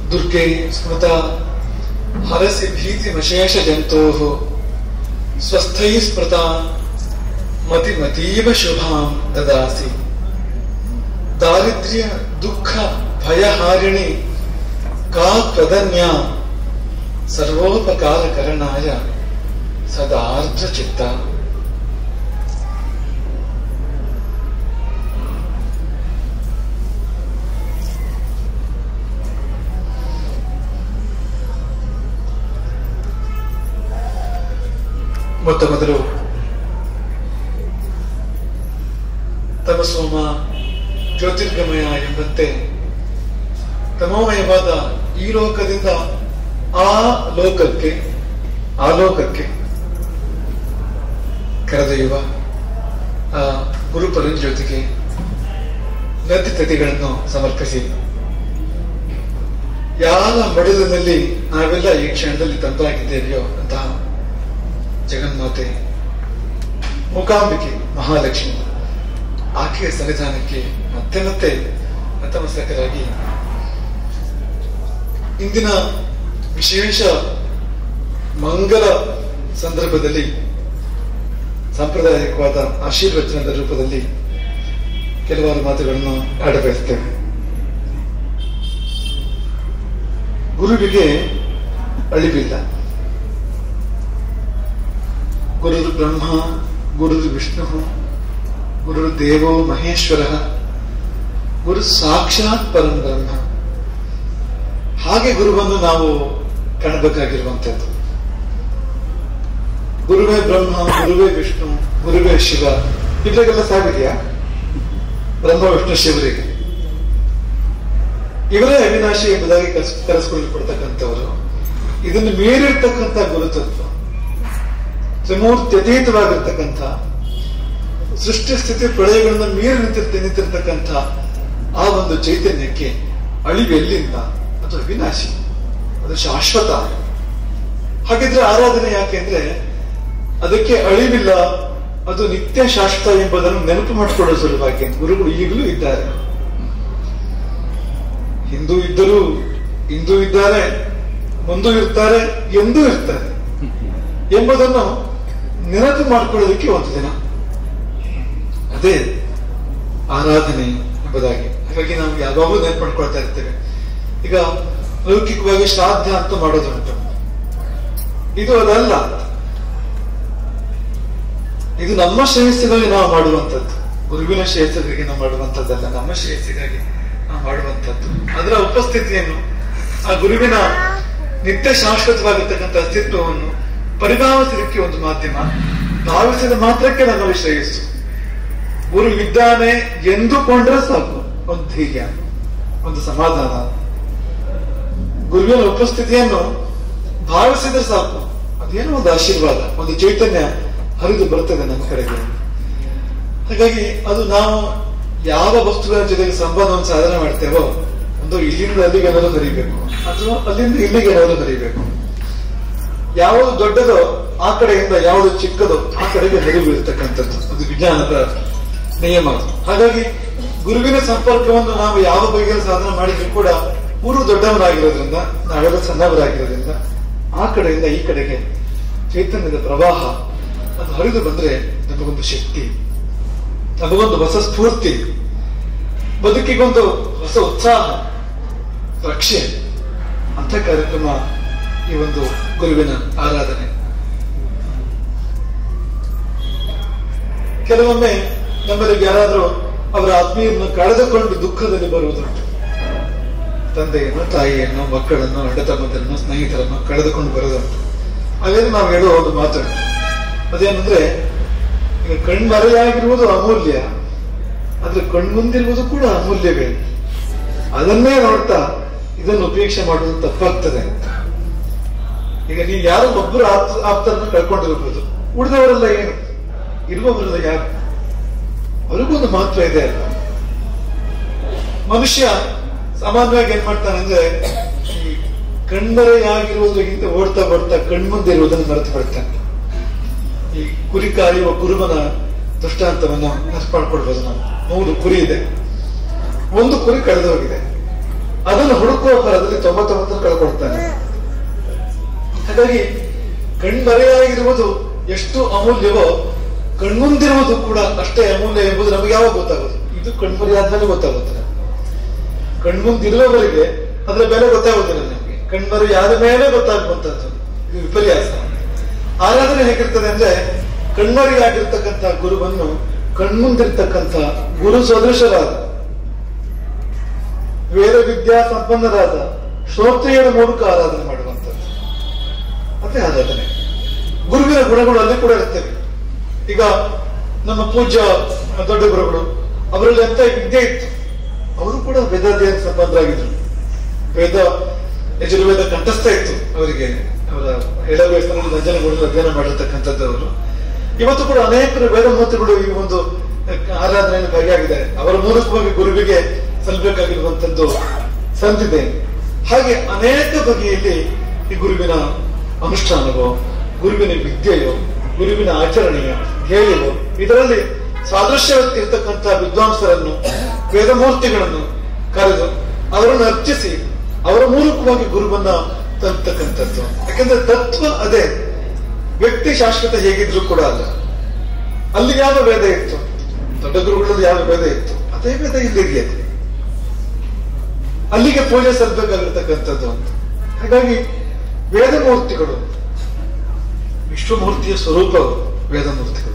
ದುರ್ಗೆ ಸ್ಮೃತ ಹರಸಿ ಭೀತಿಮಶೇಷ ಜಂತೋಃ ಸ್ವಸ್ಥೈ ಸ್ಮೃತ ಮತಿ ಮತೀವ ಶುಭಾಂ ದದಾಸಿ ದಾರಿದ್ರ್ಯ ದುಃಖ ಭಯಹಾರಿಣಿ ಕಾ ತ್ವದನ್ಯ ಸರ್ವೋಪಕಾರಕರಣಾಯ ಸದಾರ್ಧ ಚಿತ್ತ ಮೊತ್ತ ಮೊದಲು ತಮಸೋಮ ಜ್ಯೋತಿರ್ಗಮಯ ಎಂಬಂತೆ ತಮೋಮಯವಾದ ಈ ಲೋಕದಿಂದ ಆ ಲೋಕಕ್ಕೆ ಆ ಲೋಕಕ್ಕೆ ಕರೆದೊಯ್ಯುವ ಆ ಗುರುಪರಂ ಜ್ಯೋತಿಗೆ ನದಿ ತತಿಗಳನ್ನು ಸಮರ್ಪಿಸಿ ಯಾವ ಮಡಿಲಿನಲ್ಲಿ ನಾವೆಲ್ಲ ಈ ಕ್ಷಣದಲ್ಲಿ ತಂದಾಗಿದ್ದೇವೆಯೋ ಅಂತಹ ಜಗನ್ಮಾತೆ ಮೂಕಾಂಬಿಕೆ ಮಹಾಲಕ್ಷ್ಮಿ ಆಕೆಯ ಸನ್ನಿಧಾನಕ್ಕೆ ಮತ್ತೆ ಮತ್ತೆ ನತಮಸ್ತಕರಾಗಿ ಇಂದಿನ ವಿಶೇಷ ಮಂಗಲ ಸಂದರ್ಭದಲ್ಲಿ ಸಾಂಪ್ರದಾಯಿಕವಾದ ಆಶೀರ್ವಚನದ ರೂಪದಲ್ಲಿ ಕೆಲವಾರು ಮಾತುಗಳನ್ನು ಆಡಬಯಸ್ತೇವೆ ಗುರುವಿಗೆ ಅಳಿವಿಲ್ಲ ಗುರು ಬ್ರಹ್ಮ ಗುರು ವಿಷ್ಣು ಗುರು ದೇವೋ ಮಹೇಶ್ವರ ಗುರು ಸಾಕ್ಷಾತ್ ಪರಂ ಬ್ರಹ್ಮ ಹಾಗೆ ಗುರುವನ್ನು ನಾವು ಕಾಣಬೇಕಾಗಿರುವಂತದ್ದು ಗುರುವೇ ಬ್ರಹ್ಮ ಗುರುವೇ ವಿಷ್ಣು ಗುರುವೇ ಶಿವ ಇವ್ರಿಗೆಲ್ಲ ಸಾವಿದೆಯಾ ಬ್ರಹ್ಮ ವಿಷ್ಣು ಶಿವರಿಗೆ ಇವರೇ ಅವಿನಾಶಿ ಎಂಬುದಾಗಿ ಕರೆಸ್ ಕರೆಸ್ಕೊಳ್ಳಲ್ಪಡ್ತಕ್ಕಂಥವರು ಇದನ್ನು ಮೀರಿರ್ತಕ್ಕಂಥ ಗುರುತತ್ವ ತ್ರಿಮೂರ್ತ್ಯತೀತವಾಗಿರ್ತಕ್ಕಂಥ ಸೃಷ್ಟಿ ಸ್ಥಿತಿ ಪ್ರಳಯಗಳನ್ನು ಮೀರಿ ನಿಂತಿರ್ತ ನಿಂತಿರ್ತಕ್ಕಂಥ ಆ ಒಂದು ಚೈತನ್ಯಕ್ಕೆ ಅಳಿವು ಎಲ್ಲಿಂದ ಅದು ಅವಿನಾಶಿ ಅದು ಶಾಶ್ವತ ಹಾಗಿದ್ರೆ ಆರಾಧನೆ ಯಾಕೆಂದ್ರೆ ಅದಕ್ಕೆ ಅಳಿವಿಲ್ಲ ಅದು ನಿತ್ಯ ಶಾಶ್ವತ ಎಂಬುದನ್ನು ನೆನಪು ಮಾಡಿಕೊಳ್ಳೋ ಸಲುವಾಗಿ ಗುರುಗಳು ಈಗಲೂ ಇದ್ದಾರೆ ಹಿಂದೂ ಇದ್ದರೂ ಇಂದೂ ಇದ್ದಾರೆ ಮುಂದೂ ಇರ್ತಾರೆ ಎಂದೂ ಇರ್ತಾರೆ ಎಂಬುದನ್ನು ನೆನಪು ಮಾಡಿಕೊಳ್ಳೋದಕ್ಕೆ ಒಂದು ದಿನ ಅದೇ ಆರಾಧನೆ ಎಂಬುದಾಗಿ ಹಾಗಾಗಿ ನಾವು ಯಾವಾಗಲೂ ನೆನಪು ಮಾಡ್ಕೊಳ್ತಾ ಇರ್ತೇವೆ ಈಗ ಲೌಕಿಕವಾಗಿ ಶ್ರಾದ್ದ ಅಂತ ಮಾಡೋದುಂಟು ಇದು ಅದಲ್ಲ ಇದು ನಮ್ಮ ಶ್ರೇಯಸ್ಸಿಗಾಗಿ ನಾವು ಮಾಡುವಂಥದ್ದು ಗುರುವಿನ ಶ್ರೇಯಸ್ಸಿಗಾಗಿ ನಾವು ಮಾಡುವಂಥದ್ದಲ್ಲ ನಮ್ಮ ಶ್ರೇಯಸ್ಸಿಗಾಗಿ ನಾವು ಮಾಡುವಂಥದ್ದು ಅದರ ಉಪಸ್ಥಿತಿಯನ್ನು ಆ ಗುರುವಿನ ನಿತ್ಯ ಶಾಶ್ವತವಾಗಿರ್ತಕ್ಕಂಥ ಅಸ್ತಿತ್ವವನ್ನು ಪರಿಭಾವಿಸಲಿಕ್ಕೆ ಒಂದು ಮಾಧ್ಯಮ ಭಾವಿಸಿದ ಮಾತ್ರಕ್ಕೆ ನಮ್ಮಲ್ಲಿ ಶ್ರೇಯಸ್ಸು ಗುರು ಇದ್ದಾನೆ ಎಂದುಕೊಂಡ್ರೆ ಸಾಕು ಒಂದು ಧೈರ್ಯ ಒಂದು ಸಮಾಧಾನ ಗುರುವಿನ ಉಪಸ್ಥಿತಿಯನ್ನು ಭಾವಿಸಿದ್ರೆ ಸಾಕು ಅದೇನೋ ಒಂದು ಆಶೀರ್ವಾದ ಒಂದು ಚೈತನ್ಯ ಹರಿದು ಬರ್ತದೆ ನಮ್ಮ ಕಡೆಗೆ ಹಾಗಾಗಿ ಅದು ನಾವು ಯಾವ ವಸ್ತುಗಳ ಜೊತೆಗೆ ಸಂಬಂಧವನ್ನು ಸಾಧನೆ ಮಾಡ್ತೇವೋ ಒಂದು ಇಲ್ಲಿಂದ ಅಲ್ಲಿಗೆ ಏನಾದ್ರು ಹರಿಬೇಕು ಅಥವಾ ಅಲ್ಲಿಂದ ಇಲ್ಲಿಗೆ ಏನಾದ್ರು ಹರಿಬೇಕು ಯಾವುದು ದೊಡ್ಡದೋ ಆ ಕಡೆಯಿಂದ ಯಾವುದು ಚಿಕ್ಕದೋ ಆ ಕಡೆಗೆ ಹರಿವು ಇರ್ತಕ್ಕಂಥದ್ದು ಅದು ವಿಜ್ಞಾನದ ನಿಯಮ ಅದು. ಹಾಗಾಗಿ ಗುರುವಿನ ಸಂಪರ್ಕವನ್ನು ನಾವು ಯಾವ ಬಗೆಯ ಸಾಧನೆ ಮಾಡಿದ್ರು ಕೂಡ ಊರು ದೊಡ್ಡವರಾಗಿರೋದ್ರಿಂದ ನಾವೆಲ್ಲ ಸಣ್ಣವರಾಗಿರೋದ್ರಿಂದ ಆ ಕಡೆಯಿಂದ ಈ ಕಡೆಗೆ ಚೈತನ್ಯದ ಪ್ರವಾಹ ಅದು ಹರಿದು ಬಂದ್ರೆ ನಮಗೊಂದು ಶಕ್ತಿ ನಮಗೊಂದು ಹೊಸ ಸ್ಫೂರ್ತಿ ಬದುಕಿಗೊಂದು ಹೊಸ ಉತ್ಸಾಹ ರಕ್ಷೆ ಅಂತ ಕಾರ್ಯಕ್ರಮ ಈ ಒಂದು ಗುರುವಿನ ಆರಾಧನೆ ಕೆಲವೊಮ್ಮೆ ನಮ್ಮಲ್ಲಿ ಯಾರಾದ್ರೂ ಅವರ ಆತ್ಮೀಯರನ್ನು ಕಳೆದುಕೊಂಡು ದುಃಖದಲ್ಲಿ ಬರುವುದುಂಟು ತಂದೆಯನ್ನು ತಾಯಿಯನ್ನು ಮಕ್ಕಳನ್ನು ಅಡ್ಡ ತಮ್ಮದನ್ನು ಸ್ನೇಹಿತರನ್ನು ಕಳೆದುಕೊಂಡು ಬರುವುದುಂಟು ಅವೇನು ನಾವು ಹೇಳುವ ಒಂದು ಮಾತು ಅದೇನಂದ್ರೆ ಈಗ ಕಣ್ಮರೆಯಾಗಿರುವುದು ಅಮೂಲ್ಯ ಆದ್ರೆ ಕಣ್ಮುಂದಿರುವುದು ಕೂಡ ಅಮೂಲ್ಯವೇ ಅದನ್ನೇ ನೋಡ್ತಾ ಇದನ್ನು ಉಪೇಕ್ಷೆ ಮಾಡುವುದು ತಪ್ಪಾಗ್ತದೆ ಅಂತ ಈಗ ನೀವು ಯಾರೋ ಒಬ್ಬರು ಆಪ್ತ ಆಪ್ತರನ್ನು ಕಳ್ಕೊಂಡಿರ್ಬೋದು ಉಳಿದವರೆಲ್ಲ ಏನು ಇರುವವರೆಲ್ಲ ಯಾರು ಅವ್ರಿಗೊಂದು ಮಹತ್ವ ಇದೆ ಅಲ್ಲ ಮನುಷ್ಯ ಸಾಮಾನ್ಯವಾಗಿ ಏನ್ ಮಾಡ್ತಾನೆ ಅಂದ್ರೆ ಈ ಕಣ್ಮರೆಯಾಗಿರುವುದು ಹಿಂದೆ ಓಡ್ತಾ ಓಡ್ತಾ ಕಣ್ಮುಂದೆ ಇರುವುದನ್ನು ಮರೆತು ಬಿಡ್ತಾನೆ ಈ ಕುರಿ ಕಾಯುವ ಕುರುಬನ ದೃಷ್ಟಾಂತವನ್ನು ನೆನಪು ಮಾಡ್ಕೊಳ್ಬೋದು ನಾವು ಮೂರು ಕುರಿ ಇದೆ ಒಂದು ಕುರಿ ಕಳೆದು ಹೋಗಿದೆ ಅದನ್ನು ಹುಡುಕುವ ಫಲದಲ್ಲಿ ತೊಂಬತ್ತೊಂಬತ್ತನ್ನು ಕಳ್ಕೊಳ್ತಾನೆ ಹಾಗಾಗಿ ಕಣ್ಮರೆಯಾಗಿರುವುದು ಎಷ್ಟು ಅಮೂಲ್ಯವೋ ಕಣ್ಮುಂದಿರುವುದು ಕೂಡ ಅಷ್ಟೇ ಅಮೂಲ್ಯ ಎಂಬುದು ನಮಗೆ ಯಾವಾಗ ಗೊತ್ತಾಗೋದು ಇದು ಕಣ್ಮರೆಯಾದ್ಮೇಲೆ ಗೊತ್ತಾಗುತ್ತದೆ ಕಣ್ಮುಂದಿರುವವರಿಗೆ ಅದರ ಬೆಲೆ ಗೊತ್ತಾಗುವುದಿಲ್ಲ ನಮಗೆ ಕಣ್ಮರೆಯಾದ ಮೇಲೆ ಗೊತ್ತಾಗುವಂತದ್ದು ಇದು ವಿಪರ್ಯಾಸ ಆರಾಧನೆ ಹೇಗಿರ್ತದೆ ಅಂದ್ರೆ ಕಣ್ಮರೆಯಾಗಿರ್ತಕ್ಕಂಥ ಗುರುವನ್ನು ಕಣ್ಮುಂದಿರ್ತಕ್ಕಂಥ ಗುರು ಸದೃಶರಾದ ವೇದ ವಿದ್ಯಾ ಸಂಪನ್ನರಾದ ಶ್ರೋತ್ರಿಯರ ಮೂಲಕ ಆರಾಧನೆ ಮಾಡುವಂಥದ್ದು ಅದೇ ಆರಾಧನೆ ಗುರುವಿನ ಗುಣಗಳು ಅಲ್ಲಿ ಕೂಡ ಇರ್ತವೆ ಈಗ ನಮ್ಮ ಪೂಜ್ಯ ದೊಡ್ಡ ಗುರುಗಳು ಅವರಲ್ಲಿ ಎಂತ ವಿದ್ಯೆ ಇತ್ತು ಅವರು ಕೂಡ ವೇದಾಧ್ಯಯನ ಸಂಬಂಧರಾಗಿದ್ರು ವೇದ ಯಜುರ್ವೇದ ಕಂಠಸ್ಥ ಇತ್ತು ಅವರಿಗೆ ಅವರ ಎಳ ವಯಸ್ಸಿನಲ್ಲಿ ನಂಜನಗೂಡಲ್ಲಿ ಅಧ್ಯಯನ ಮಾಡಿರ್ತಕ್ಕಂಥದ್ದು ಅವರು ಇವತ್ತು ಕೂಡ ಅನೇಕರು ವೇದಮೂರ್ತಿಗಳು ಈ ಒಂದು ಆರಾಧನೆಯಲ್ಲಿ ಭಾಗಿಯಾಗಿದ್ದಾರೆ ಅವರ ಮೂಲಕವಾಗಿ ಗುರುವಿಗೆ ಸಲ್ಲಬೇಕಾಗಿರುವಂತದ್ದು ಸಂದಿದೆ ಹಾಗೆ ಅನೇಕ ಬಗೆಯಲ್ಲಿ ಈ ಗುರುವಿನ ಅನುಷ್ಠಾನವೋ ಗುರುವಿನ ವಿದ್ಯೆಯೋ ಗುರುವಿನ ಆಚರಣೆಯ ಧ್ಯೇಯವೋ ಇದರಲ್ಲಿ ಸಾದೃಶ್ಯ ಇರತಕ್ಕಂಥ ವಿದ್ವಾಂಸರನ್ನು ವೇದಮೂರ್ತಿಗಳನ್ನು ಕರೆದು ಅವರನ್ನು ಅರ್ಚಿಸಿ ಅವರ ಮೂಲಕವಾಗಿ ಗುರುವನ್ನ ತಲುಪ್ತಕ್ಕಂಥದ್ದು ಯಾಕಂದ್ರೆ ತತ್ವ ಅದೇ ವ್ಯಕ್ತಿ ಶಾಶ್ವತ ಹೇಗಿದ್ರು ಕೂಡ ಅಲ್ಲ ಅಲ್ಲಿ ಯಾವ ವೇದ ಇತ್ತು ದೊಡ್ಡ ಗುರುಗಳಲ್ಲಿ ಯಾವ ವೇದ ಇತ್ತು ಅದೇ ವೇದ ಇಲ್ಲಿದೆಯೇ ಅಲ್ಲಿಗೆ ಪೂಜೆ ಸಲ್ಲಬೇಕಾಗಿರ್ತಕ್ಕಂಥದ್ದು ಅಂತ ಹಾಗಾಗಿ ವೇದಮೂರ್ತಿಗಳು ವಿಶ್ವಮೂರ್ತಿಯ ಸ್ವರೂಪ ವೇದಮೂರ್ತಿಗಳು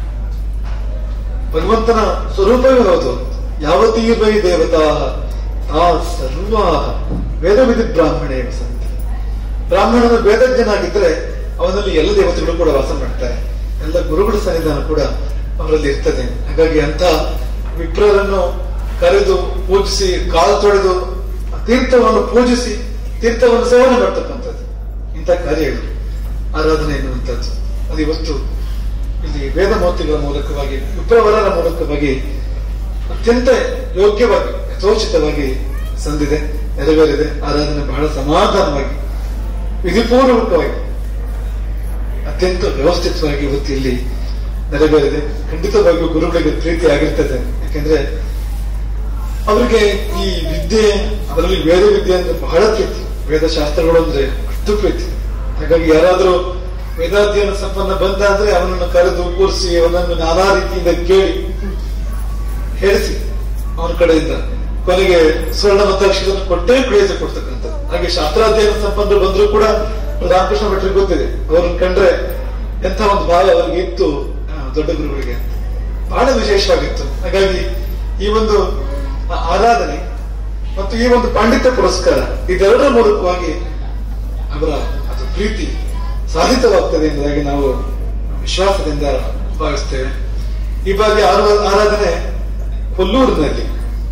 ಭಗವಂತನ ಸ್ವರೂಪವೇ ಹೌದು ಯಾವತೀರ್ವೈ ದೇವತಾ ಆ ಸರ್ವ ವೇದವಿಧಿ ಬ್ರಾಹ್ಮಣೇ ಸಂತ ಬ್ರಾಹ್ಮಣನ ವೇದಜ್ಞನಾಗಿದ್ರೆ ಅವನಲ್ಲಿ ಎಲ್ಲ ದೇವತೆಗಳು ಕೂಡ ವಾಸ ಮಾಡ್ತಾರೆ ಎಲ್ಲ ಗುರುಗಳ ಸನ್ನಿಧಾನ ಕೂಡ ಅವರಲ್ಲಿ ಇರ್ತದೆ ಹಾಗಾಗಿ ಅಂತ ವಿಪ್ರರನ್ನು ಕರೆದು ಪೂಜಿಸಿ ಕಾಲು ತೊಳೆದು ತೀರ್ಥವನ್ನು ಪೂಜಿಸಿ ತೀರ್ಥವನ್ನು ಸೇವನೆ ಮಾಡ್ತಕ್ಕಂಥದ್ದು ಇಂಥ ಕಾರ್ಯಗಳು ಆರಾಧನೆ ಎನ್ನುವಂಥದ್ದು ಅದು ಇವತ್ತು ಇಲ್ಲಿ ವೇದಮೂರ್ತಿಗಳ ಮೂಲಕವಾಗಿ ವಿಪ್ರವರರ ಮೂಲಕವಾಗಿ ಅತ್ಯಂತ ಯೋಗ್ಯವಾಗಿ ಯಥೋಚಿತವಾಗಿ ಸಂದಿದೆ ನೆರವೇರಿದೆ ಆರಾಧನೆ ಬಹಳ ಸಮಾಧಾನವಾಗಿ ವಿಧಿಪೂರ್ವಕವಾಗಿ ಅತ್ಯಂತ ವ್ಯವಸ್ಥಿತವಾಗಿ ಇವತ್ತು ಇಲ್ಲಿ ನೆರವೇರಿದೆ ಖಂಡಿತವಾಗಿಯೂ ಗುರುಗಳಿಗೆ ಪ್ರೀತಿ ಆಗಿರ್ತದೆ ಯಾಕೆಂದ್ರೆ ಅವರಿಗೆ ಈ ವಿದ್ಯೆ ಅದರಲ್ಲಿ ವೇದ ವಿದ್ಯೆ ಅಂದ್ರೆ ಬಹಳ ಪ್ರೀತಿ ವೇದಶಾಸ್ತ್ರಗಳು ಅಂದ್ರೆ ಅಷ್ಟು ಪ್ರೀತಿ ಹಾಗಾಗಿ ಯಾರಾದರೂ ವೇದಾಧ್ಯಯನ ಸಂಪನ್ನ ಬಂದ ಅಂದ್ರೆ ಅವನನ್ನು ಕರೆದು ಕೂರಿಸಿ ಅವನನ್ನು ನಾನಾ ರೀತಿಯಿಂದ ಕೇಳಿ ಹೇಳಿಸಿ ಅವನ ಕಡೆಯಿಂದ ಕೊನೆಗೆ ಸ್ವರ್ಣ ಮತಾಕ್ಷರವನ್ನು ಕೊಟ್ಟೇ ಕಳಿಸಿ ಕೊಡ್ತಕ್ಕಂಥದ್ದು ಹಾಗೆ ಶಾಸ್ತ್ರಾಧ್ಯಯನ ಸಂಪನ್ನ ಬಂದ್ರು ಕೂಡ ರಾಮಕೃಷ್ಣ ಭಟ್ರಿಗೆ ಗೊತ್ತಿದೆ ಅವ್ರನ್ನ ಕಂಡ್ರೆ ಎಂಥ ಒಂದು ಭಾವ ಅವರಿಗೆ ಇತ್ತು ಆ, ದೊಡ್ಡ ಗುರುಗಳಿಗೆ ಬಹಳ ವಿಶೇಷವಾಗಿತ್ತು ಹಾಗಾಗಿ ಈ ಒಂದು ಆ ಆರಾಧನೆ ಮತ್ತು ಈ ಒಂದು ಪಾಂಡಿತ್ಯ ಪುರಸ್ಕಾರ ಇದೆರಡರ ಮೂಲಕವಾಗಿ ಅವರ ಅದು ಪ್ರೀತಿ ಸಾಧಿತವಾಗ್ತದೆ ಎಂಬುದಾಗಿ ನಾವು ವಿಶ್ವಾಸದಿಂದ ಭಾವಿಸ್ತೇವೆ ಈ ಬಾರಿ ಆರ- ಆರಾಧನೆ ಕೊಲ್ಲೂರಿನಲ್ಲಿ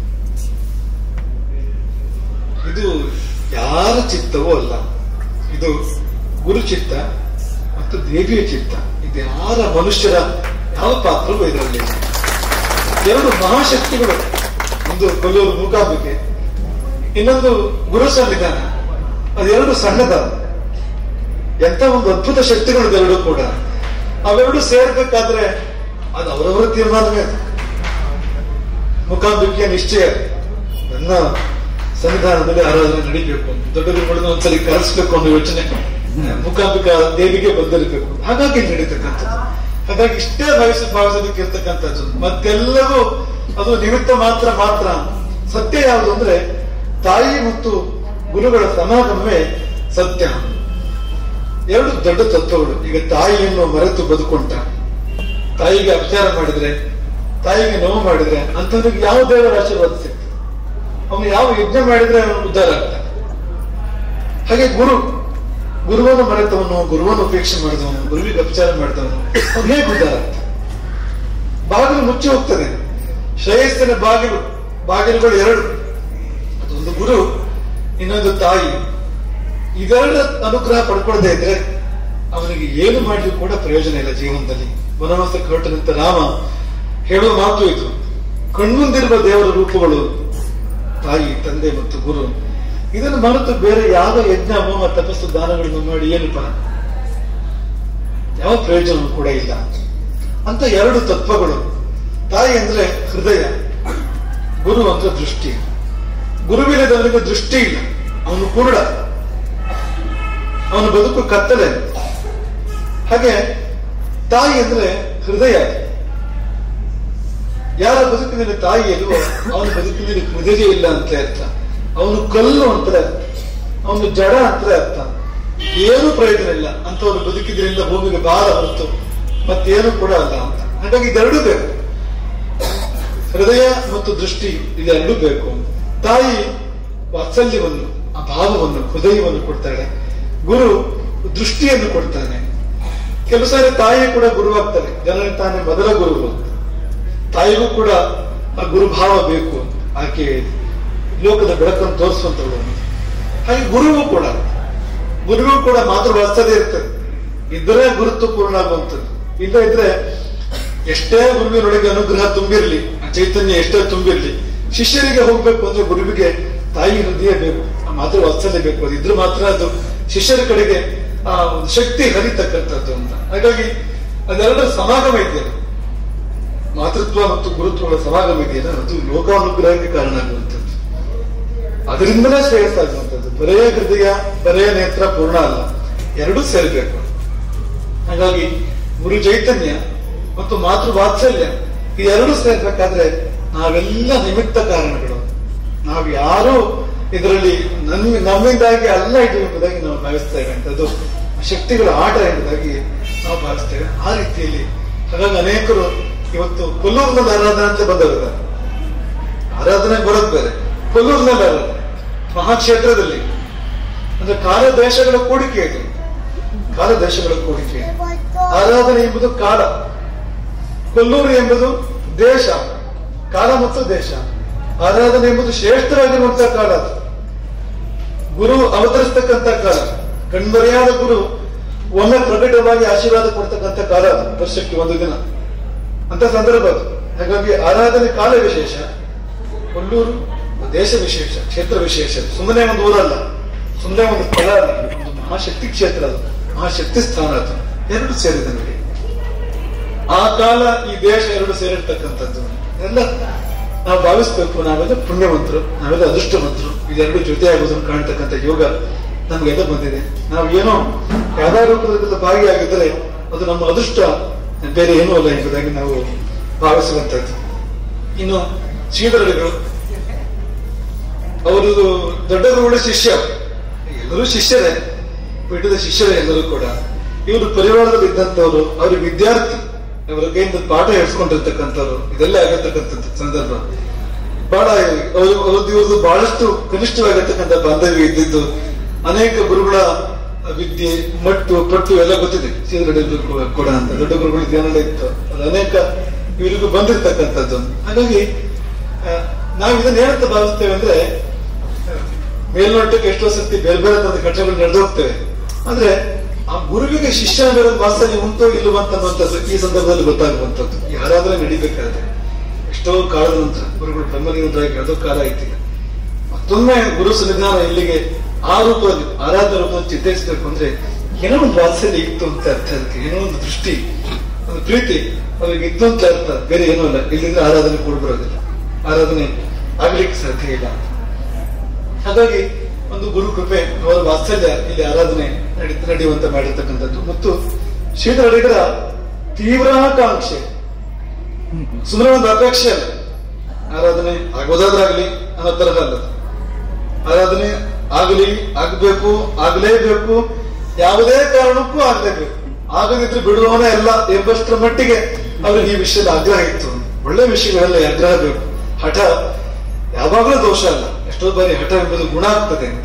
ಇದು ಯಾರ ಚಿತ್ತವೂ ಅಲ್ಲ ಇದು ಗುರು ಚಿತ್ತ ಮತ್ತು ದೇವಿಯ ಚಿತ್ತ ಇದು ಯಾರ ಮನುಷ್ಯರ ಯಾವ ಪಾತ್ರವೂ ಇದರಲ್ಲಿ ಎರಡು ಮಹಾಶಕ್ತಿಗಳು ಒಂದು ಕೊಲ್ಲೂರು ಮೂಕಾಂಬಿಕೆ ಇನ್ನೊಂದು ಗುರು ಸಂವಿಧಾನ ಅದೆರಡು ಸಣ್ಣದ ಎಂತ ಒಂದು ಅದ್ಭುತ ಶಕ್ತಿಗಳು ಎರಡು ಕೂಡ ಅವೆರಡು ಸೇರ್ಬೇಕಾದ್ರೆ ಅದು ಅವರವರ ತೀರ್ಮಾನವೇ ಅದು. ಮುಖಾಂಬಿಕೆಯ ನಿಶ್ಚಯ ನನ್ನ ಸಂವಿಧಾನದಲ್ಲಿ ಆರಾಧನೆ ನಡೀಬೇಕು ಅಂತ ದೊಡ್ಡ ಗುರುಗಳನ್ನ ಒಂದ್ಸಲಿ ಕರೆಸ್ಬೇಕು ಅನ್ನೋ ಯೋಚನೆ ಮುಖಾಂಬಿಕಾ ದೇವಿಗೆ ಬಂದಿರಬೇಕು ಹಾಗಾಗಿ ನಡೀತಕ್ಕಂಥದ್ದು ಹಾಗಾಗಿ ಇಷ್ಟೇ ಭಾವಿಸ ಭಾವಿಸೋದಕ್ಕೆ ಇರ್ತಕ್ಕಂಥದ್ದು ಮತ್ತೆಲ್ಲವೂ ಅದು ನಿಮಿತ್ತ ಮಾತ್ರ ಮಾತ್ರ ಸತ್ಯ ಯಾವುದು ಅಂದ್ರೆ ತಾಯಿ ಮತ್ತು ಗುರುಗಳ ಸಮಾಗಮವೇ ಸತ್ಯ ಎರಡು ದೊಡ್ಡ ತತ್ವಗಳು ಈಗ ತಾಯಿಯನ್ನು ಮರೆತು ಬದುಕೊಂಡ ತಾಯಿಗೆ ಅಪಚಾರ ಮಾಡಿದ್ರೆ ತಾಯಿಗೆ ನೋವು ಮಾಡಿದ್ರೆ ಅಂತವನಿಗೆ ಯಾವ ದೇವರ ಆಶೀರ್ವಾದ ಸಿಗ್ತದೆ ಅವನು ಯಾವ ಯಜ್ಞ ಮಾಡಿದ್ರೆ ಅವನು ಉದ್ಧಾರ ಆಗ್ತಾನೆ ಹಾಗೆ ಗುರು ಗುರುವನ್ನು ಮರೆತವನು ಗುರುವನ್ನು ಉಪೇಕ್ಷೆ ಮಾಡಿದವನು ಗುರುವಿಗೆ ಅಪಚಾರ ಮಾಡಿದವನು ಅವನು ಹೇಗೆ ಉದ್ಧಾರ ಆಗ್ತಾನೆ ಬಾಗಿಲು ಮುಚ್ಚಿ ಹೋಗ್ತದೆ ಶ್ರೇಯಸ್ಸಿನ ಬಾಗಿಲು ಬಾಗಿಲುಗಳು ಎರಡು ಅದೊಂದು ಗುರು ಇನ್ನೊಂದು ತಾಯಿ ಇದೆರಡ ಅನುಗ್ರಹ ಪಡ್ಕೊಳ್ಳದೆ ಇದ್ರೆ ಅವನಿಗೆ ಏನು ಮಾಡಿದ್ರು ಕೂಡ ಪ್ರಯೋಜನ ಇಲ್ಲ ಜೀವನದಲ್ಲಿ ವನವಾಸಕ್ಕೆ ಹೊರಟನಂತ ರಾಮ ಹೇಳುವ ಮಾತು ಇದು ಕಣ್ಮುಂದಿರುವ ದೇವರ ರೂಪಗಳು ತಾಯಿ ತಂದೆ ಮತ್ತು ಗುರು ಇದನ್ನು ಮರೆತು ಬೇರೆ ಯಾವ ಯಜ್ಞ ಹೋಮ ತಪಸ್ಸು ದಾನಗಳನ್ನು ಮಾಡಿ ಏನು ಫಲ ಯಾವ ಪ್ರಯೋಜನವೂ ಕೂಡ ಇಲ್ಲ ಅಂತ ಎರಡು ತತ್ವಗಳು ತಾಯಿ ಅಂದ್ರೆ ಹೃದಯ ಗುರು ಅಂದ್ರೆ ದೃಷ್ಟಿ ಗುರುವಿಲ್ಲದವನಿಗೆ ದೃಷ್ಟಿ ಇಲ್ಲ ಅವನು ಕುರುಡ ಅವನ ಬದುಕು ಕತ್ತಲೆ ಹಾಗೆ ತಾಯಿ ಅಂದ್ರೆ ಹೃದಯ ಯಾರ ಬದುಕಿನಲ್ಲಿ ತಾಯಿ ಇಲ್ವೋ ಅವನ ಬದುಕಿನಲ್ಲಿ ಹೃದಯ ಇಲ್ಲ ಅಂತ ಅರ್ಥ ಅವನು ಕಲ್ಲು ಅಂತ ಅವನು ಜಡ ಅಂತ ಅರ್ಥ ಏನು ಪ್ರಯೋಜನ ಇಲ್ಲ ಅಂತವ್ರು ಬದುಕಿದ್ರಿಂದ ಭೂಮಿಗೆ ಭಾರ ಹೊರತು ಮತ್ತೇನು ಕೂಡ ಅಲ್ಲ ಅಂತ ಹಾಗಾಗಿ ಇದೆರಡೂ ಬೇಕು ಹೃದಯ ಮತ್ತು ದೃಷ್ಟಿ ಇದೆರಡೂ ಬೇಕು ತಾಯಿ ವಾತ್ಸಲ್ಯವನ್ನು ಆ ಭಾವವನ್ನು ಹೃದಯವನ್ನು ಕೊಡ್ತಾಳೆ ಗುರು ದೃಷ್ಟಿಯನ್ನು ಕೊಡ್ತಾನೆ ಕೆಲವು ಸಾರಿ ತಾಯಿ ಕೂಡ ಗುರುವಾಗ್ತಾಳೆ ಜನರಿಗೆ ತಾನೇ ಮೊದಲ ಗುರು ಅಂತ ತಾಯಿಗೂ ಕೂಡ ಆ ಗುರುಭಾವ ಬೇಕು ಅಂತ ಆಕೆ ಲೋಕದ ಬೆಳಕನ್ನು ತೋರಿಸುವಂತವಳು ಅಂತ. ಹಾಗೆ ಗುರುವು ಕೂಡ ಗುರುವು ಕೂಡ ಮಾತೃ ವಾತ್ಸಲ್ಯ ಇರ್ತದೆ ಇದ್ರೆ ಗುರುತ್ವ ಪೂರ್ಣ ಆಗುವಂಥದ್ದು ಇಲ್ಲ ಇದ್ರೆ ಎಷ್ಟೇ ಗುರುವಿನೊಳಗೆ ಅನುಗ್ರಹ ತುಂಬಿರ್ಲಿ ಆ ಚೈತನ್ಯ ಎಷ್ಟೇ ತುಂಬಿರ್ಲಿ ಶಿಷ್ಯರಿಗೆ ಹೋಗ್ಬೇಕು ಅಂದ್ರೆ ಗುರುವಿಗೆ ತಾಯಿ ಹೃದಯ ಬೇಕು ಆ ಮಾತೃ ವಾತ್ಸಲ್ಯ ಬೇಕು ಅದು ಇದ್ರೆ ಮಾತ್ರ ಅದು ಶಿಷ್ಯರ ಕಡೆಗೆ ಆ ಒಂದು ಶಕ್ತಿ ಹರಿತಕ್ಕಂಥದ್ದು ಅಂತ ಹಾಗಾಗಿ ಅದೆರಡರ ಸಮಾಗಮ ಇದೆಯಲ್ಲ ಮಾತೃತ್ವ ಮತ್ತು ಗುರುತ್ವಗಳ ಸಮಾಗಮ ಇದೆಯಲ್ಲ ಅದು ಲೋಕಾನುಗ್ರಹಕ್ಕೆ ಕಾರಣ ಆಗುವಂಥದ್ದು ಅದರಿಂದಲೇ ಶ್ರೇಯಸ್ಸಾಗುವಂಥದ್ದು ಬರೇ ಹೃದಯ ಬರೇ ನೇತ್ರ ಪೂರ್ಣ ಅಲ್ಲ ಎರಡೂ ಸೇರ್ಬೇಕು ಹಾಗಾಗಿ ಗುರು ಚೈತನ್ಯ ಮತ್ತು ಮಾತೃ ವಾತ್ಸಲ್ಯ ಇದೆರಡು ಸೇರ್ಬೇಕಾದ್ರೆ ನಾವೆಲ್ಲ ನಿಮಿತ್ತ ಕಾರಣಗಳು ನಾವು ಯಾರು ಇದರಲ್ಲಿ ನನ್ ನಮ್ಮಿಂದಾಗಿ ಅಲ್ಲ ಇದು ಎಂಬುದಾಗಿ ನಾವು ಭಾವಿಸ್ತೇವೆ ಅಂತ ಅದು ಶಕ್ತಿಗಳ ಆಟ ಎಂಬುದಾಗಿ ನಾವು ಭಾವಿಸ್ತೇವೆ ಆ ರೀತಿಯಲ್ಲಿ ಹಾಗಾಗಿ ಅನೇಕರು ಇವತ್ತು ಕೊಲ್ಲೂರಿನಲ್ಲಿ ಆರಾಧನೆ ಅಂತ ಬಂದವರು ಆರಾಧನೆ ಬರೋದು ಬೇರೆ ಕೊಲ್ಲೂರಿನಲ್ಲಿ ಆರಾಧನೆ ಮಹಾಕ್ಷೇತ್ರದಲ್ಲಿ ಅಂದ್ರೆ ಕಾಲ ದೇಶಗಳ ಕೂಡಿಕೆ ಇದು ಕಾಲ ದೇಶಗಳ ಕೂಡಿಕೆ ಆರಾಧನೆ ಎಂಬುದು ಕಾಲ ಕೊಲ್ಲೂರು ಎಂಬುದು ದೇಶ ಕಾಲ ಮತ್ತು ದೇಶ ಆರಾಧನೆ ಎಂಬುದು ಶ್ರೇಷ್ಠವಾಗಿರುವಂತಹ ಕಾಲ ಅದು ಗುರು ಅವತರಿಸ್ತಕ್ಕಂಥ ಕಾಲ ಕಣ್ಮರೆಯಾದ ಗುರು ಒಮ್ಮೆ ಪ್ರಕಟವಾಗಿ ಆಶೀರ್ವಾದ ಕೊಡ್ತಕ್ಕಂಥ ಕಾಲ ಅದು ವರ್ಷಕ್ಕೆ ಒಂದು ದಿನ ಅಂತ ಸಂದರ್ಭ ಅದು ಹಾಗಾಗಿ ಆರಾಧನೆ ಕಾಲ ವಿಶೇಷ ಕೊಲ್ಲೂರು ದೇಶ ವಿಶೇಷ ಕ್ಷೇತ್ರ ವಿಶೇಷ ಸುಮ್ಮನೆ ಒಂದು ಊರಲ್ಲ ಸುಮ್ಮನೆ ಒಂದು ಸ್ಥಳ ಅಲ್ಲ ಒಂದು ಮಹಾಶಕ್ತಿ ಕ್ಷೇತ್ರ ಅದು ಮಹಾಶಕ್ತಿ ಸ್ಥಾನ ಅದು ಎರಡು ಸೇರಿದೆ ನೋಡಿ ಆ ಕಾಲ ಈ ದೇಶ ಎರಡು ಸೇರಿರ್ತಕ್ಕಂಥದ್ದು ಎಲ್ಲ ನಾವು ಭಾವಿಸ್ಬೇಕು ನಾವೆಲ್ಲ ಪುಣ್ಯವಂತರು ನಾವೆಲ್ಲ ಅದೃಷ್ಟವಂತರು ಇದೆರಡು ಜೊತೆ ಆಗೋದನ್ನು ಕಾಣ್ತಕ್ಕಂಥ ಯೋಗ ನಮಗೆಲ್ಲ ಬಂದಿದೆ ನಾವು ಏನೋ ಯಾವ್ದಾವ ರೂಪದಲ್ಲಿ ಭಾಗಿಯಾಗಿದ್ರೆ ಅದು ನಮ್ಮ ಅದೃಷ್ಟ ಬೇರೆ ಏನೂ ಅಲ್ಲ ಎಂಬುದಾಗಿ ನಾವು ಭಾವಿಸುವಂತದ್ದು ಇನ್ನು ಶ್ರೀಧರಡಿಗಳು ಅವರದು ದೊಡ್ಡ ಗುರುಗಳ ಶಿಷ್ಯ ಎಲ್ಲರೂ ಶಿಷ್ಯರೇ ಪೀಠದ ಶಿಷ್ಯರೇ ಎಲ್ಲರೂ ಕೂಡ ಇವರು ಪರಿವಾರದಲ್ಲಿ ಇದ್ದಂತವ್ರು ಅವ್ರ ವಿದ್ಯಾರ್ಥಿ ಅವರ ಕೈಯಿಂದ ಪಾಠ ಹೇಳ್ಸ್ಕೊಂಡಿರ್ತಕ್ಕಂಥವ್ರು ಇದೆಲ್ಲ ಆಗಿರ್ತಕ್ಕಂಥದ್ದು ಸಂದರ್ಭ ಬಹಳ ಅವ್ರು ಅವ್ರದ್ದು ಇವ್ರದ್ದು ಬಹಳಷ್ಟು ಕನಿಷ್ಠವಾಗಿರ್ತಕ್ಕಂಥ ಬಾಂಧವ್ಯ ಇದ್ದಿದ್ದು ಅನೇಕ ಗುರುಗಳ ವಿದ್ಯೆ ಮಟ್ಟು ಪಟ್ಟು ಎಲ್ಲ ಗೊತ್ತಿದೆ ಶ್ರೀಧರಡಿಗಳು ಕೂಡ ಅಂತ ದೊಡ್ಡ ಗುರುಗಳು ಧ್ಯಾನ ಇತ್ತು ಅದು ಅನೇಕ ಇವರಿಗೂ ಬಂದಿರ್ತಕ್ಕಂಥದ್ದು ಹಾಗಾಗಿ ಆ, ನಾವು ಇದನ್ನ ಏನಂತ ಭಾವಿಸ್ತೇವೆ ಅಂದ್ರೆ ಆ, ಮೇಲ್ನೋಟಕ್ಕೆ ಎಷ್ಟೋ ಸರ್ತಿ ಬೇರೆ ಬೇರೆ ತರದ ಘಟನೆಗಳು ನಡೆದು ಹೋಗ್ತೇವೆ ಆದ್ರೆ ಆ ಗುರುವಿಗೆ ಶಿಷ್ಯನ ಬೇರೆ ವಾಸನೆ ಉಂಟೋ ಇಲ್ಲವೋ ಅಂತನ್ನುವಂಥದ್ದು ಈ ಸಂದರ್ಭದಲ್ಲಿ ಗೊತ್ತಾಗುವಂಥದ್ದು ಯಾರಾದ್ರೂ ನಡಿಬೇಕಾದ್ರೆ ಎಷ್ಟೋ ಕಾಲದ ನಂತರ ಗುರುಗಳು ಬ್ರಹ್ಮಲಿಂಗರಾಗಿ ಯಾವುದೋ ಕಾಲ ಐತಿಲ್ಲ ಮತ್ತೊಮ್ಮೆ ಗುರು ಸನ್ನಿಧಾನ ಇಲ್ಲಿಗೆ ಆ ರೂಪದಲ್ಲಿ ಆರಾಧನ ರೂಪದಲ್ಲಿ ಚಿಂತಿಸಬೇಕು ಅಂದ್ರೆ ಏನೋ ಒಂದು ವಾತ್ಸಲ್ಯ ಇತ್ತು ಅಂತ ಅರ್ಥ ಅದಕ್ಕೆ ಏನೋ ಒಂದು ದೃಷ್ಟಿ ಒಂದು ಪ್ರೀತಿ ಅವ್ರಿಗೆ ಇತ್ತು ಅಂತ ಅರ್ಥ ಬೇರೆ ಏನೂ ಅಲ್ಲ ಇಲ್ಲಿಂದ ಆರಾಧನೆ ಕೂಡ ಬರೋದಿಲ್ಲ ಆರಾಧನೆ ಆಗ್ಲಿಕ್ಕೆ ಸಾಧ್ಯ ಇಲ್ಲ ಹಾಗಾಗಿ ಒಂದು ಗುರು ಕೃಪೆ ಅವರ ವಾತ್ಸಲ್ಯ ಇಲ್ಲಿ ಆರಾಧನೆ ನಡಿ ನಡೆಯುವಂತೆ ಮಾಡಿರ್ತಕ್ಕಂಥದ್ದು ಮತ್ತು ಶ್ರೀಧರಡಿಗರ ತೀವ್ರಾಕಾಂಕ್ಷೆ ಸುಮ್ಮನೆ ಒಂದು ಅಪೇಕ್ಷೆ ಅಲ್ಲ ಆರಾಧನೆ ಆಗೋದಾದ್ರಾಗ್ಲಿ ಅನ್ನೋ ತರಹ ಅಲ್ಲ ಆರಾಧನೆ ಆಗಲಿ ಆಗ್ಬೇಕು ಆಗ್ಲೇಬೇಕು ಯಾವುದೇ ಕಾರಣಕ್ಕೂ ಆಗ್ಲೇಬೇಕು ಆಗದಿದ್ರೆ ಬಿಡುವವನೇ ಎಲ್ಲ ಎಂಬಷ್ಟರ ಮಟ್ಟಿಗೆ ಅವ್ರಿಗೆ ಈ ವಿಷಯದ ಆಗ್ರಹ ಇತ್ತು ಒಳ್ಳೆ ವಿಷಯಗಳೆಲ್ಲ ಆಗ್ರಹ ಬೇಕು ಹಠ ಯಾವಾಗಲೂ ದೋಷ ಅಲ್ಲ ಎಷ್ಟೋ ಬಾರಿ ಹಠ ಎಂಬುದು ಗುಣ ಆಗ್ತದೆ ಅಂತ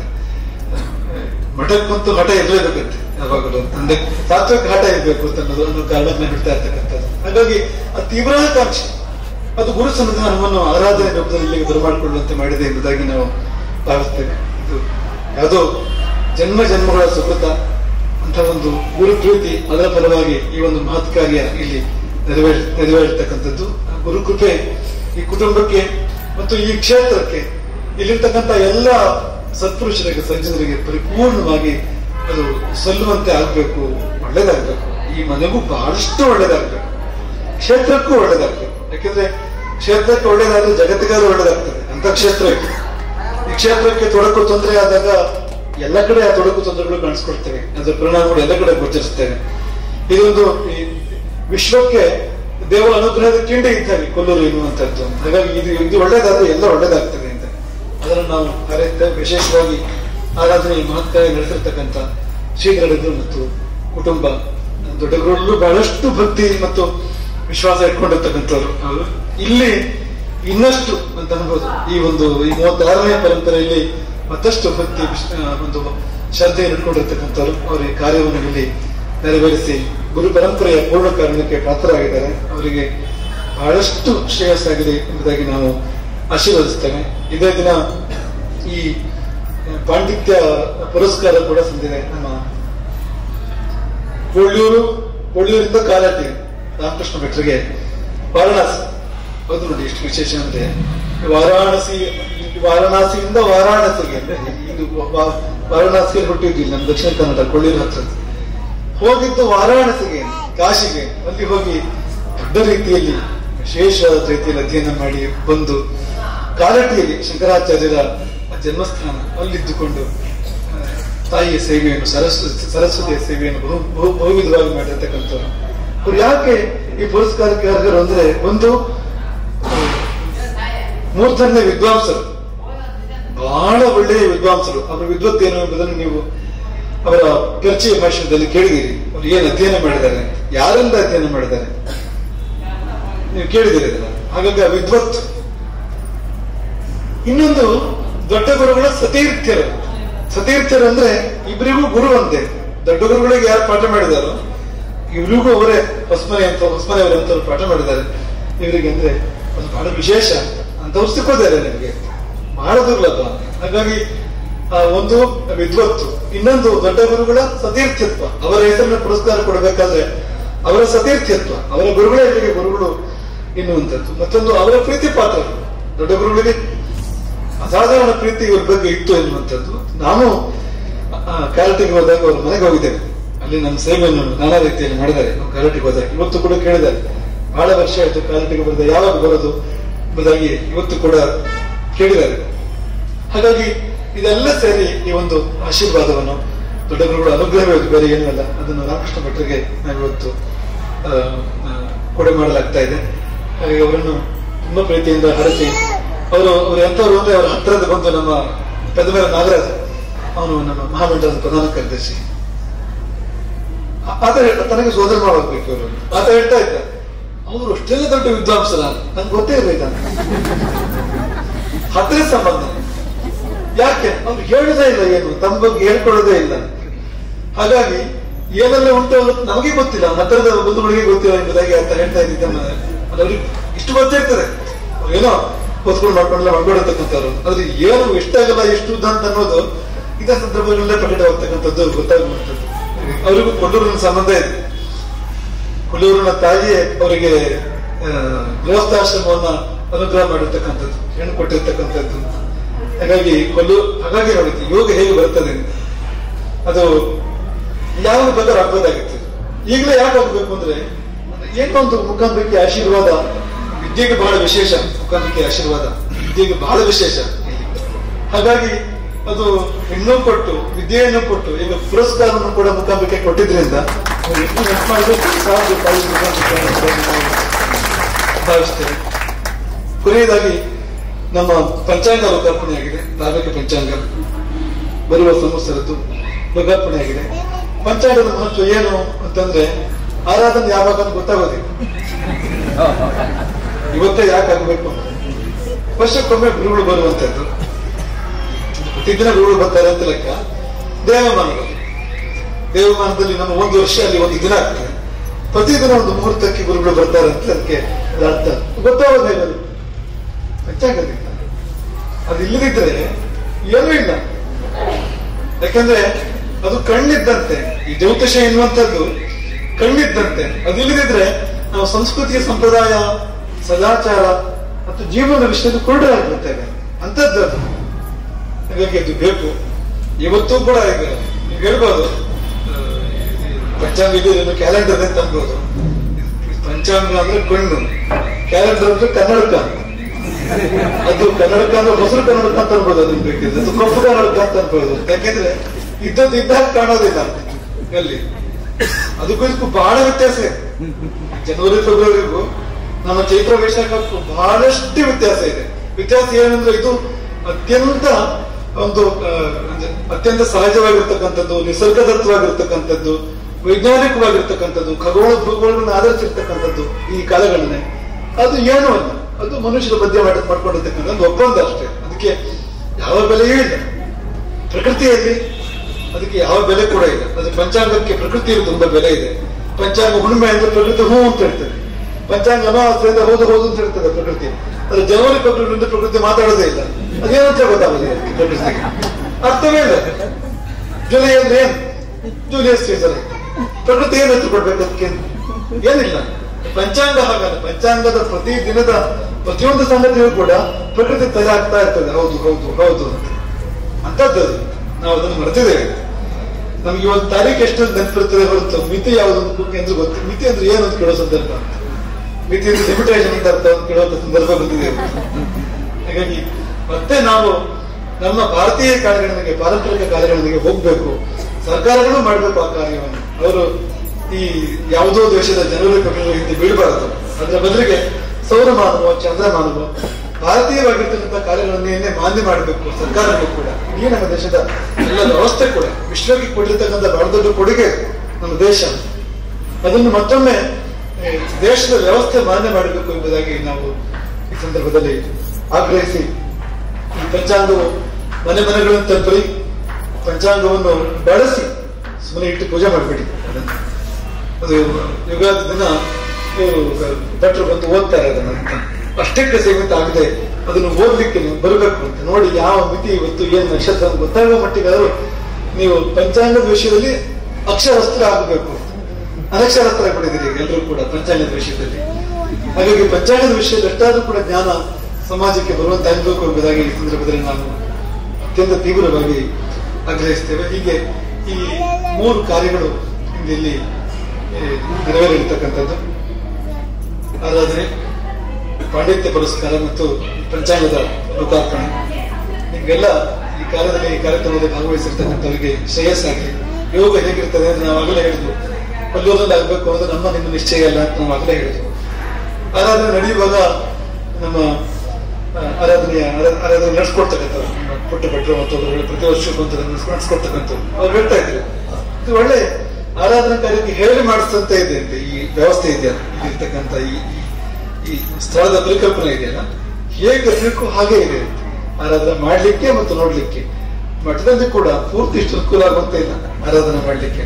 ಮಠಕ್ಕಂತೂ ಹಠ ಇರಲೇಬೇಕಂತೆ ಯಾವಾಗಲೂ ಅಂದ್ರೆ ಸಾತ್ವಿಕ ಹಠ ಇರಬೇಕು ಅಂತ ಅನ್ನೋದು ಅನ್ನೋ ಕಾರಣಕ್ಕೆ ಬಿಡ್ತಾ ಇರ್ತಕ್ಕಂಥದ್ದು ಹಾಗಾಗಿ ಆ ತೀವ್ರಾಕಾಂಕ್ಷೆ ಅದು ಗುರು ಸನ್ನಿಧಾನವನ್ನು ಆರಾಧನೆ ರೂಪದಲ್ಲಿ ಇಲ್ಲಿಗೆ ಬರಮಾಡಿಕೊಳ್ಳುವಂತೆ ಮಾಡಿದೆ ಎಂಬುದಾಗಿ ನಾವು ಭಾವಿಸ್ತೇವೆ ಇದು ಯಾವುದೋ ಜನ್ಮ ಜನ್ಮಗಳ ಸುಕೃತ ಅಂತ ಒಂದು ಗುರು ಪ್ರೀತಿ ಅದರ ಫಲವಾಗಿ ಈ ಒಂದು ಮಹತ್ ಕಾರ್ಯ ಇಲ್ಲಿ ನೆರವೇರ್ ನೆರವೇರ್ತಕ್ಕಂಥದ್ದು ಆ ಗುರು ಕೃಪೆ ಈ ಕುಟುಂಬಕ್ಕೆ ಮತ್ತು ಈ ಕ್ಷೇತ್ರಕ್ಕೆ ಇಲ್ಲಿರ್ತಕ್ಕಂಥ ಎಲ್ಲ ಸತ್ಪುರುಷರಿಗೆ ಸಜ್ಜನರಿಗೆ ಪರಿಪೂರ್ಣವಾಗಿ ಅದು ಸಲ್ಲುವಂತೆ ಆಗ್ಬೇಕು ಒಳ್ಳೇದಾಗ್ಬೇಕು ಈ ಮನೆಗೂ ಬಹಳಷ್ಟು ಒಳ್ಳೇದಾಗ್ಬೇಕು ಕ್ಷೇತ್ರಕ್ಕೂ ಒಳ್ಳೇದಾಗ್ಬೇಕು ಯಾಕೆಂದ್ರೆ ಕ್ಷೇತ್ರಕ್ಕೆ ಒಳ್ಳೇದಾದ್ರೆ ಜಗತ್ತಿಗಾದ್ರೂ ಒಳ್ಳೇದಾಗ್ತದೆ ಅಂತ ಕ್ಷೇತ್ರ ಇದು. ಈ ಕ್ಷೇತ್ರಕ್ಕೆ ತೊಡಕು ತೊಂದರೆ ಆದಾಗ ಎಲ್ಲ ಕಡೆ ಆ ತೊಡಕು ತೊಂದರೆಗಳು ಕಾಣಿಸ್ಕೊಳ್ತವೆ ಅದರ ಪರಿಣಾಮಗಳು ಎಲ್ಲ ಕಡೆ ಗೋಚರಿಸ್ತೇವೆ ಇದೊಂದು ಈ ವಿಶ್ವಕ್ಕೆ ದೇವರ ಅನುಗ್ರಹದ ಕಿಂಡಿ ಇದ್ದಾವೆ ಕೊಲ್ಲೂರು ಎನ್ನುವಂಥದ್ದು ಹಾಗಾಗಿ ಇದು ಇದು ಒಳ್ಳೇದಾದ್ರೆ ಎಲ್ಲ ಒಳ್ಳೇದಾಗ್ತದೆ ಅಂತ ಅದನ್ನು ನಾವು ಹಾರೈಸ್ತೇವೆ ವಿಶೇಷವಾಗಿ ಆರಾಧನೆ ಮಹತ್ಕಾರ್ಯ ನಡೆಸಿರ್ತಕ್ಕಂಥ ಶ್ರೀಧರಡಿದ್ರು ಮತ್ತು ಕುಟುಂಬ ದೊಡ್ಡಗರಲ್ಲೂ ಬಹಳಷ್ಟು ಭಕ್ತಿ ಮತ್ತು ವಿಶ್ವಾಸ ಇಟ್ಕೊಂಡಿರ್ತಕ್ಕಂಥವ್ರು ಅವರು ಇಲ್ಲಿ ಇನ್ನಷ್ಟು ಅಂತ ಅನ್ಬೋದು ಈ ಒಂದು ಈ ಮೂವತ್ತಾರನೇ ಪರಂಪರೆಯಲ್ಲಿ ಮತ್ತಷ್ಟು ಭಕ್ತಿ ವಿಶ್- ಆ, ಒಂದು ಶ್ರದ್ಧೆಯನ್ನು ಇಟ್ಕೊಂಡಿರ್ತಕ್ಕಂಥವ್ರು ಅವರ ಈ ಕಾರ್ಯವನ್ನು ಇಲ್ಲಿ ನೆರವೇರಿಸಿ ಗುರು ಪರಂಪರೆಯ ಪೂರ್ಣ ಕಾರಣಕ್ಕೆ ಪಾತ್ರರಾಗಿದ್ದಾರೆ ಅವರಿಗೆ ಬಹಳಷ್ಟು ಶ್ರೇಯಸ್ಸಾಗಿದೆ ಎಂಬುದಾಗಿ ನಾವು ಆಶೀರ್ವದಿಸ್ತೇವೆ ಇದೇ ದಿನ ಈ ಪಾಂಡಿತ್ಯ ಪುರಸ್ಕಾರ ಕೂಡ ಸಂದಿದೆ ನಮ್ಮ ಕೊಳ್ಳೂರು ಕೊಳ್ಳೂರಿಂದ ಕಾಲಟಿ ರಾಮಕೃಷ್ಣ ಭಟ್ರಿಗೆ ವಾರಣಾಸಿ ಅದು ನೋಡಿ ಎಷ್ಟು ವಿಶೇಷ ಅಂದ್ರೆ ವಾರಾಣಸಿ ವಾರಣಾಸಿಯಿಂದ ವಾರಾಣಸಿಗೆ ಅಂದ್ರೆ ಇದು ವಾ- ವಾರಣಾಸಿಯಲ್ಲಿ ಹುಟ್ಟಿದ್ದಿಲ್ಲ ನಮ್ಮ ದಕ್ಷಿಣ ಕನ್ನಡ ಕೊಳ್ಳೂರು ಹತ್ರ ಹೋಗಿದ್ದು ವಾರಾಣಸಿಗೆ ಕಾಶಿಗೆ ಅಲ್ಲಿ ಹೋಗಿ ದೊಡ್ಡ ರೀತಿಯಲ್ಲಿ ವಿಶೇಷವಾದ ರೀತಿಯಲ್ಲಿ ಅಧ್ಯಯನ ಮಾಡಿ ಬಂದು ಕಾಲಟಿಯಲ್ಲಿ ಶಂಕರಾಚಾರ್ಯರ ಜನ್ಮಸ್ಥಾನ ಅಲ್ಲಿದ್ದುಕೊಂಡು ಆ, ತಾಯಿಯ ಸೇವೆಯನ್ನು ಸರಸ್ವತಿ ಸರಸ್ವತಿಯ ಸೇವೆಯನ್ನು ಬಹು ಬಹು ಬಹುವಿಧವಾಗಿ ಮಾಡಿರ್ತಕ್ಕಂಥವ್ರು ಅವ್ರು ಯಾಕೆ ಈ ಪುರಸ್ಕಾರಕ್ಕೆ ಅರ್ಹರು ಅಂದ್ರೆ ಒಂದು ಮೂರ್ಧನ್ಯ ವಿದ್ವಾಂಸರು ಬಹಳ ಒಳ್ಳೆಯ ವಿದ್ವಾಂಸರು ಅವರ ವಿದ್ವತ್ ಏನು ಎಂಬುದನ್ನು ನೀವು ಅವರ ಪರಿಚಯ ಭಾಷಣದಲ್ಲಿ ಕೇಳಿದಿರಿ ಅವರು ಏನು ಅಧ್ಯಯನ ಮಾಡಿದ್ದಾರೆ ಯಾರಿಂದ ಅಧ್ಯಯನ ಮಾಡಿದ್ದಾರೆ ನೀವು ಕೇಳಿದಿರಿ ಅದನ್ನ ಹಾಗಾಗಿ ಆ ವಿದ್ವತ್ ಇನ್ನೊಂದು ದೊಡ್ಡ ಗುರುಗಳ ಸತೀರ್ಥ್ಯರು ಸತೀರ್ಥ್ಯರು ಅಂದ್ರೆ ಇಬ್ಬರಿಗೂ ಗುರು ಅಂತೆ ದೊಡ್ಡ ಗುರುಗಳಿಗೆ ಯಾರು ಪಾಠ ಮಾಡಿದಾರೋ ಇವ್ರಿಗೂ ಅವರೇ ಹೊಸ್ಮನೆ ಅಂತ ಹೊಸ್ಮನೆ ಅವರು ಅಂತ ಪಾಠ ಮಾಡಿದ್ದಾರೆ ಇವರಿಗೆ ಅಂದ್ರೆ ಅದು ಬಹಳ ವಿಶೇಷ ಅಂತವ್ರು ಸಿಕ್ಕೋದಿಲ್ಲ ನಿಮಗೆ ಬಹಳ ದುರ್ಲಭ ಹಾಗಾಗಿ ಆ ಒಂದು ವಿದ್ವತ್ತು ಇನ್ನೊಂದು ದೊಡ್ಡ ಗುರುಗಳ ಸತೀರ್ಥ್ಯತ್ವ ಅವರ ಹೆಸರನ್ನ ಪುರಸ್ಕಾರ ಕೊಡಬೇಕಾದ್ರೆ ಅವರ ಸತೀರ್ಥ್ಯತ್ವ ಅವರ ಗುರುಗಳೇ ಇವರಿಗೆ ಗುರುಗಳು ಎನ್ನುವಂಥದ್ದು ಮತ್ತೊಂದು ಅವರ ಪ್ರೀತಿ ಪಾತ್ರ ದೊಡ್ಡ ಗುರುಗಳಿಗೆ ಅಸಾಧಾರಣ ಪ್ರೀತಿ ಇವ್ರ ಬಗ್ಗೆ ಇತ್ತು ಎನ್ನುವಂಥದ್ದು ನಾನು ಕ್ಯಾರಟಿಗೆ ಹೋದಾಗ ಅವ್ರ ಮನೆಗೆ ಹೋಗಿದ್ದೇನೆ ಅಲ್ಲಿ ನಮ್ಮ ಸೇವೆಯನ್ನು ನಾನಾ ರೀತಿಯಲ್ಲಿ ಮಾಡಿದ್ದಾರೆ ನಾವು ಕ್ಯಾರಟಿಗೆ ಹೋದಾಗ ಇವತ್ತು ಕೂಡ ಕೇಳಿದ್ದಾರೆ ಬಹಳ ವರ್ಷ ಆಯ್ತು ಕ್ಯಾರಟಿಗೆ ಬರೋದು ಯಾವಾಗ ಬರೋದು ಎಂಬುದಾಗಿ ಇವತ್ತು ಕೂಡ ಕೇಳಿದ್ದಾರೆ ಹಾಗಾಗಿ ಇದೆಲ್ಲ ಸೇರಿ ಈ ಒಂದು ಆಶೀರ್ವಾದವನ್ನು ದೊಡ್ಡ ಗುರುಗಳ ಅನುಗ್ರಹವೇ ಇದು ಬೇರೆ ಏನೂ ಅಲ್ಲ ಅದನ್ನು ರಾಮಕೃಷ್ಣ ಭಟ್ರಿಗೆ ನಾವು ಇವತ್ತು ಆ, ಆ, ಕೊಡೆ ಮಾಡಲಾಗ್ತಾ ಇದೆ ಹಾಗಾಗಿ ಅವರನ್ನು ತುಂಬಾ ಪ್ರೀತಿಯಿಂದ ಹರಸಿ ಅವರು ಅವರು ಎಂತವರು ಅಂದ್ರೆ ಅವರ ಹತ್ತಿರದ ಬಂದು ನಮ್ಮ ಪೆದಮೇರ ನಾಗರಾಜ್ ಅವನು ನಮ್ಮ ಮಹಾಮಂಡಲದ ಪ್ರಧಾನ ಕಾರ್ಯದರ್ಶಿ ಆ- ಆತ ಹೇಳ್- ತನಗೆ ಸೋದರ ಮಾಡಬೇಕು ಇವರು ಆತ ಹೇಳ್ತಾ ಇದ್ದ ಅವರು ಅಷ್ಟೆಲ್ಲ ದೊಡ್ಡ ವಿದ್ವಾಂಸರ ನಂಗೆ ಗೊತ್ತೇ ಇರಲಿಲ್ಲ ಹತ್ತಿರ ಸಂಬಂಧ ಯಾಕೆ ಅವ್ರು ಹೇಳುದೇ ಇಲ್ಲ ಏನು ತಮ್ಮ ಬಗ್ಗೆ ಹೇಳ್ಕೊಳ್ಳೋದೇ ಇಲ್ಲ ಹಾಗಾಗಿ ಏನೆಲ್ಲ ಉಂಟು ಅನ್ನೋದು ನಮಗೆ ಗೊತ್ತಿಲ್ಲ ಹತ್ತಿರದ ಬಂಧುಗಳಿಗೆ ಗೊತ್ತಿಲ್ಲ ಎಂಬುದಾಗಿ ಅಂತ ಹೇಳ್ತಾ ಇದ್ದಿದ್ದನ್ನ ಅದು ಅವ್ರಿಗೆ ಇಷ್ಟು ಗೊತ್ತಿರ್ತದೆ ಅವ್ರು ಏನೋ ಓದ್ಕೊಂಡು ಮಾಡ್ಕೊಂಡೆಲ್ಲ ಮಾಡ್ಕೊಂಡಿರ್ತಕ್ಕಂಥವ್ರು ಆದ್ರೆ ಏನು ಎಷ್ಟಾಗಲ್ಲ ಎಷ್ಟು ಉದ್ದ ಅಂತ ಅನ್ನೋದು ಇದ ಸಂದರ್ಭಗಳಲ್ಲೇ ಪ್ರಕಟವಾಗ್ತಕ್ಕಂಥದ್ದು ಗೊತ್ತಾಗುವಂಥದ್ದು ಅವರಿಗೂ ಕೊಲ್ಲೂರಿನ ಸಂಬಂಧ ಇದೆ ಕೊಲ್ಲೂರಿನ ತಾಯಿಯೇ ಅವರಿಗೆ ಆ, ಗೃಹಸ್ಥಾಶ್ರಮವನ್ನ ಅನುಗ್ರಹ ಮಾಡಿರ್ತಕ್ಕಂಥದ್ದು ಹೆಣ್ಣು ಕೊಟ್ಟಿರ್ತಕ್ಕಂಥದ್ದು ಹಾಗಾಗಿ ಕೊಲ್ಲು ಹಾಗಾಗಿ ನೋಡಿದ್ದು ಯೋಗ ಹೇಗೆ ಬರ್ತದೆ ಅಂತ. ಅದು ಯಾವಾಗ ಬೇಕಾದ್ರೂ ಆಗ್ಬೋದಾಗಿತ್ತು ಈಗಲೇ ಯಾಕೆ ಆಗ್ಬೇಕು ಅಂದ್ರೆ ಏನೋ ಒಂದು ಮುಖಾಂಬಿಕೆ ಆಶೀರ್ವಾದ ವಿದ್ಯೆಗೆ ಬಹಳ ವಿಶೇಷ ಮುಖಾಂಬಿಕೆ ಆಶೀರ್ವಾದ ವಿದ್ಯೆಗೆ ಬಹಳ ವಿಶೇಷ ಹಾಗಾಗಿ ಅದು ಹೆಣ್ಣು ಕೊಟ್ಟು ವಿದ್ಯೆಯನ್ನು ಕೊಟ್ಟು ಈಗ ಪುರಸ್ಕಾರವನ್ನು ಕೂಡ ಮುಖಾಂಬಿಕೆ ಕೊಟ್ಟಿದ್ರಿಂದ ಅವ್ರು ಎಷ್ಟು ನೆನಪು ಮಾಡಬೇಕು ಸಾಕು ತಾಯಿ ಮುಖಾಂಬಿಕೆ ಅನ್ನೋದನ್ನ ನಾವು ಭಾವಿಸ್ತೇವೆ ಕೊನೆಯದಾಗಿ ನಮ್ಮ ಪಂಚಾಂಗ ಲೋಕಾರ್ಪಣೆಯಾಗಿದೆ ಧಾರ್ಮಿಕ ಪಂಚಾಂಗ ಬರುವ ಸಂವತ್ಸರದ್ದು ಲೋಕಾರ್ಪಣೆಯಾಗಿದೆ ಪಂಚಾಂಗದ ಮಹತ್ವ ಏನು ಅಂತಂದ್ರೆ ಆರಾಧನೆ ಯಾವಾಗ ಅಂತ ಗೊತ್ತಾಗೋದಿಲ್ಲ ಇವತ್ತೇ ಯಾಕೆ ಆಗಬೇಕು ಅಂತ ವರ್ಷಕ್ಕೊಮ್ಮೆ ಗುರುಗಳು ಬರುವಂತದ್ದು ಪ್ರತಿದಿನ ಗುರುಗಳು ಬರ್ತಾರೆ ಅಂತ ಲೆಕ್ಕ ದೇವಮಾನಗಳು ದೇವಮಾನದಲ್ಲಿ ನಮ್ಮ ಒಂದು ವರ್ಷ ಅಲ್ಲಿ ಒಂದು ದಿನ ಆಗ್ತದೆ ಪ್ರತಿದಿನ ಒಂದು ಮುಹೂರ್ತಕ್ಕೆ ಗುರುಗಳು ಬರ್ತಾರೆ ಅಂತ ಅದಕ್ಕೆ ಅದರ ಅರ್ಥ ಗೊತ್ತಾಗೋದೇ ಇಲ್ಲ ಅದು. ಪಂಚಾಂಗದಿಂದ ಅದು ಇಲ್ಲದಿದ್ರೆ ಏನೂ ಇಲ್ಲ ಯಾಕಂದ್ರೆ ಅದು ಕಣ್ಣಿದ್ದಂತೆ ಈ ಜ್ಯೋತಿಷ ಎನ್ನುವಂಥದ್ದು ಕಣ್ಣಿದ್ದಂತೆ ಅದು ಇಲ್ಲದಿದ್ರೆ ನಾವು ಸಂಸ್ಕೃತಿಯ ಸಂಪ್ರದಾಯ ಸದಾಚಾರ ಮತ್ತು ಜೀವನ ವಿಷಯದ ಕುರುಡರಾಗ್ಬಿಡ್ತೇವೆ ಅಂತದ್ದು ಅದು ಹಾಗಾಗಿ ಅದು ಬೇಕು ಇವತ್ತೂ ಕೂಡ ಈಗ ನೀವು ಹೇಳ್ಬೋದು ಆ, ಪಂಚಾಂಗ ಇದು ಕ್ಯಾಲೆಂಡರ್ ಅಂತ ಅನ್ಬೋದು ಪಂಚಾಂಗ ಅಂದ್ರೆ ಕಣ್ಣು ಕ್ಯಾಲೆಂಡರ್ ಅಂದ್ರೆ ಕನ್ನಡಕ ಅದು ಕನ್ನಡಕ ಅಂದ್ರೆ ಮೊಸರು ಕನ್ನಡಕ ಅಂತ ಅನ್ಬೋದು ಅದನ್ನ ಬೇಕಿದ್ರೆ ಅದು ಕಪ್ಪು ಕನ್ನಡಕ ಅಂತ ಅನ್ಬೋದು ಯಾಕೆಂದ್ರೆ ಇದ್ದದ್ದು ಇದ್ದಾಗ ಕಾಣೋದಿಲ್ಲ ಅಲ್ಲಿ ಅದಕ್ಕೂ ಇದಕ್ಕೂ ಬಹಳ ವ್ಯತ್ಯಾಸ ಇದೆ ಜನವರಿ ಫೆಬ್ರವರಿಗೂ ನಮ್ಮ ಚೈತ್ರ ವೈಶಾಖಕ್ಕೂ ಬಹಳಷ್ಟು ವ್ಯತ್ಯಾಸ ಇದೆ ವ್ಯತ್ಯಾಸ ಏನಂದ್ರೆ ಇದು ಅತ್ಯಂತ ಒಂದು ಆ, ಅಂದ್ರೆ ಅತ್ಯಂತ ಸಹಜವಾಗಿರ್ತಕ್ಕಂಥದ್ದು ನಿಸರ್ಗದತ್ತವಾಗಿರ್ತಕ್ಕಂಥದ್ದು ವೈಜ್ಞಾನಿಕವಾಗಿರ್ತಕ್ಕಂಥದ್ದು ಖಗೋಳ ಭೂಗೋಳಗಳನ್ನು ಆಧರಿಸಿರ್ತಕ್ಕಂಥದ್ದು ಈ ಕಾಲಗಳನ್ನೇ ಅದು ಏನೂ ಅಲ್ಲ ಅದು ಮನುಷ್ಯರ ಮಧ್ಯೆ ಮಾಡಿ ಮಾಡ್ಕೊಂಡಿರ್ತಕ್ಕಂಥ ಒಂದು ಒಪ್ಪಂದ ಅಷ್ಟೇ ಅದಕ್ಕೆ ಯಾವ ಬೆಲೆಯೂ ಇಲ್ಲ ಪ್ರಕೃತಿಯಲ್ಲಿ ಅದಕ್ಕೆ ಯಾವ ಬೆಲೆ ಕೂಡ ಇಲ್ಲ ಅದು ಪಂಚಾಂಗಕ್ಕೆ ಪ್ರಕೃತಿಯಲ್ಲಿ ತುಂಬಾ ಬೆಲೆ ಇದೆ ಪಂಚಾಂಗ ಹುಣ್ಣಿಮೆ ಅಂದ್ರೆ ಪ್ರಕೃತಿ ಹೂ ಅಂತ ಹೇಳ್ತದೆ ಪಂಚಾಂಗ ಅಮಾವಾಸ್ಯೆಯಿಂದ ಹೋದು ಹೋದು ಅಂತ ಹೇಳ್ತದೆ ಪ್ರಕೃತಿ ಅದು ಜನವರಿ ಫೆಬ್ರವರಿಯಿಂದ ಪ್ರಕೃತಿ ಮಾತಾಡೋದೇ ಇಲ್ಲ ಅದೇನಂತ ಗೊತ್ತಾಗೋದಿಲ್ಲ ಅದಕ್ಕೆ ಪ್ರಕೃತಿಗೆ ಅರ್ಥವೇ ಇಲ್ಲ ಜುಲೈ ಅಂದ್ರೆ ಏನು ಜೂಲಿಯಸ್ ಸೀಸನ್ ಪ್ರಕೃತಿ ಏನು ಎತ್ತು ಕೊಡ್ಬೇಕು ಅದಕ್ಕೆ ಏನಿಲ್ಲ ಪಂಚಾಂಗ ಹಾಗಲ್ಲ ಪಂಚಾಂಗದ ಪ್ರತಿ ದಿನದ ಪ್ರತಿಯೊಂದು ಸಂಗತಿಯೂ ಕೂಡ ಪ್ರಕೃತಿ ತಲೆ ಆಗ್ತಾ ಇರ್ತದೆ ಹೌದು ಹೌದು ಹೌದು ಅಂತ ಅಂತದ್ದು ಅದು. ನಾವು ಅದನ್ನು ಮರೆತಿದ್ದೇವೆ ನಮ್ಗೆ ಇವತ್ತು ತಾರೀಕು ಎಷ್ಟು ನೆನಪಿರ್ತದೆ ಹೊರತು ಮಿತಿ ಯಾವುದು ಎಂದು ಗೊತ್ತು ಮಿತಿ ಅಂದ್ರೆ ಏನು ಅಂತ ಕೇಳೋ ಸಂದರ್ಭ ಮಿತಿ ಅಂದ್ರೆ ಲಿಮಿಟೇಷನ್ ಅಂತ ಅರ್ಥ ಅಂತ ಕೇಳುವಂತ ಸಂದರ್ಭ ಬಂದಿದೆ ಹಾಗಾಗಿ ಮತ್ತೆ ನಾವು ನಮ್ಮ ಭಾರತೀಯ ಕಾರ್ಯಗಳಿಗೆ ಪಾರಂಪರಿಕ ಕಾರ್ಯಗಳಿಗೆ ಹೋಗ್ಬೇಕು ಸರ್ಕಾರಗಳು ಮಾಡಬೇಕು ಆ ಕಾರ್ಯವನ್ನು ಅವರು ಈ ಯಾವುದೋ ದೇಶದ ಜನವರಿ ಫೆಬ್ರವರಿ ಹಿಂದೆ ಬೀಳಬಾರದು ಅದರ ಬದಲಿಗೆ ಸೌರಮಾನವೋ ಚಂದ್ರಮಾನವೋ ಭಾರತೀಯವಾಗಿರ್ತಕ್ಕಂಥ ಕಾರ್ಯಗಳನ್ನೇ ಮಾನ್ಯ ಮಾಡಬೇಕು ಸರ್ಕಾರಗಳು ಕೂಡ ಇಡೀ ನಮ್ಮ ದೇಶದ ಎಲ್ಲ ವ್ಯವಸ್ಥೆ ಕೂಡ ವಿಶ್ವಕ್ಕೆ ಕೊಟ್ಟಿರ್ತಕ್ಕಂಥ ಬಹಳ ದೊಡ್ಡ ಕೊಡುಗೆ ನಮ್ಮ ದೇಶ ಅದನ್ನು ಮತ್ತೊಮ್ಮೆ ಏ, ದೇಶದ ವ್ಯವಸ್ಥೆ ಮಾನ್ಯ ಮಾಡಬೇಕು ಎಂಬುದಾಗಿ ನಾವು ಈ ಸಂದರ್ಭದಲ್ಲಿ ಆಗ್ರಹಿಸಿ ಈ ಪಂಚಾಂಗವು ಮನೆ ಮನೆಗಳನ್ನು ತಲುಪಿ ಪಂಚಾಂಗವನ್ನು ಬಳಸಿ ಸುಮ್ಮನೆ ಇಟ್ಟು ಪೂಜೆ ಮಾಡಬೇಡಿ ಅದನ್ನು ಅದು ಯುಗಾದಿ ದಿನ ಇವರು ಭಟ್ರು ಬಂದು ಓದ್ತಾರೆ ಅದನ್ನ ಅಂತ ಅಷ್ಟಕ್ಕೆ ಸೀಮಿತ ಆಗದೆ ಅದನ್ನು ಓದ್ಲಿಕ್ಕೆ ನೀವು ಬರಬೇಕು ಅಂತ ನೋಡಿ ಯಾವ ಮಿತಿ ಇವತ್ತು ಏನ್ ನಕ್ಷತ್ರ ಅಂತ ಗೊತ್ತಾಗುವ ಮಟ್ಟಿಗಾದರೂ ನೀವು ಪಂಚಾಂಗದ ವಿಷಯದಲ್ಲಿ ಅಕ್ಷರಸ್ತ್ರ ಆಗಬೇಕು ಅನಕ್ಷರಸ್ತ್ರ ಪಡೆದಿರಿ ಎಲ್ಲರೂ ಕೂಡ ಪಂಚಾಂಗದ ವಿಷಯದಲ್ಲಿ ಹಾಗಾಗಿ ಪಂಚಾಂಗದ ವಿಷಯದಲ್ಲಿ ಎಷ್ಟಾದ್ರೂ ಕೂಡ ಜ್ಞಾನ ಸಮಾಜಕ್ಕೆ ಬರುವಂತ ಆಗಬೇಕು ಎಂಬುದಾಗಿ ಈ ಸಂದರ್ಭದಲ್ಲಿ ನಾವು ಅತ್ಯಂತ ತೀವ್ರವಾಗಿ ಆಗ್ರಹಿಸ್ತೇವೆ ಹೀಗೆ ಈ ಮೂರು ಕಾರ್ಯಗಳು ಇಂದು ಇಲ್ಲಿ ಏ, ನೆರವೇರಿರ್ತಕ್ಕಂಥದ್ದು ಆರಾಧನೆ ಪಾಂಡಿತ್ಯ ಪುರಸ್ಕಾರ ಮತ್ತು ಪಂಚಾಂಗದ ಲೋಕಾರ್ಪಣೆ ನಿಮಗೆಲ್ಲ ಈ ಕಾಲದಲ್ಲಿ ಈ ಕಾರ್ಯಕ್ರಮದಲ್ಲಿ ಭಾಗವಹಿಸಿರ್ತಕ್ಕಂಥವರಿಗೆ ಶ್ರೇಯಸ್ಸಾಗಿ ಯೋಗ ಹೇಗಿರ್ತದೆ ಅಂತ ನಾವು ಆಗಲೇ ಹೇಳಿದ್ವು ಕೊಲ್ಲೂರಲ್ಲಿ ಆಗಬೇಕು ಅನ್ನೋದು ನಮ್ಮ ನಿಮ್ಮ ನಿಶ್ಚಯ ಅಲ್ಲ ಅಂತ ನಾವು ಆಗಲೇ ಹೇಳಿದ್ವು ಆರಾಧನೆ ನಡೆಯುವಾಗ ನಮ್ಮ ಆ, ಆರಾಧನೆಯ ಆರಾ- ಆರಾಧನೆ ನಡೆಸ್ಕೊಡ್ತಕ್ಕಂಥವ್ರು ನಮ್ಮ ಪುಟ್ಟ ಭಟ್ರು ಮತ್ತು ಅವರು ಪ್ರತಿ ವರ್ಷಕ್ಕೂ ಅಂತ ನಡೆಸ್ಕೊಡ್ತಕ್ಕಂಥವ್ರು ಅವ್ರು ಹೇಳ್ತಾ ಇದ್ರು ಇದು ಒಳ್ಳೆ ಆರಾಧನಾ ಕಾರ್ಯಕ್ಕೆ ಹೇಳಿ ಮಾಡಿಸ್ತಂತ ಇದೆ ಅಂತ ಈ ವ್ಯವಸ್ಥೆ ಇದೆಯಲ್ಲ ಇಲ್ಲಿರ್ತಕ್ಕಂಥ ಈ ಈ- ಈ ಸ್ಥಳದ ಪರಿಕಲ್ಪನೆ ಇದೆಯಲ್ಲ ಹೇಗೆ ಇರಬೇಕು ಹಾಗೆ ಇದೆ ಅಂತ. ಆರಾಧನೆ ಮಾಡ್ಲಿಕ್ಕೆ ಮತ್ತು ನೋಡ್ಲಿಕ್ಕೆ ಮಠದಲ್ಲಿ ಕೂಡ ಪೂರ್ತಿ ಇಷ್ಟು ಅನುಕೂಲ ಆಗುವಂತ ಇಲ್ಲ ಆರಾಧನೆ ಮಾಡ್ಲಿಕ್ಕೆ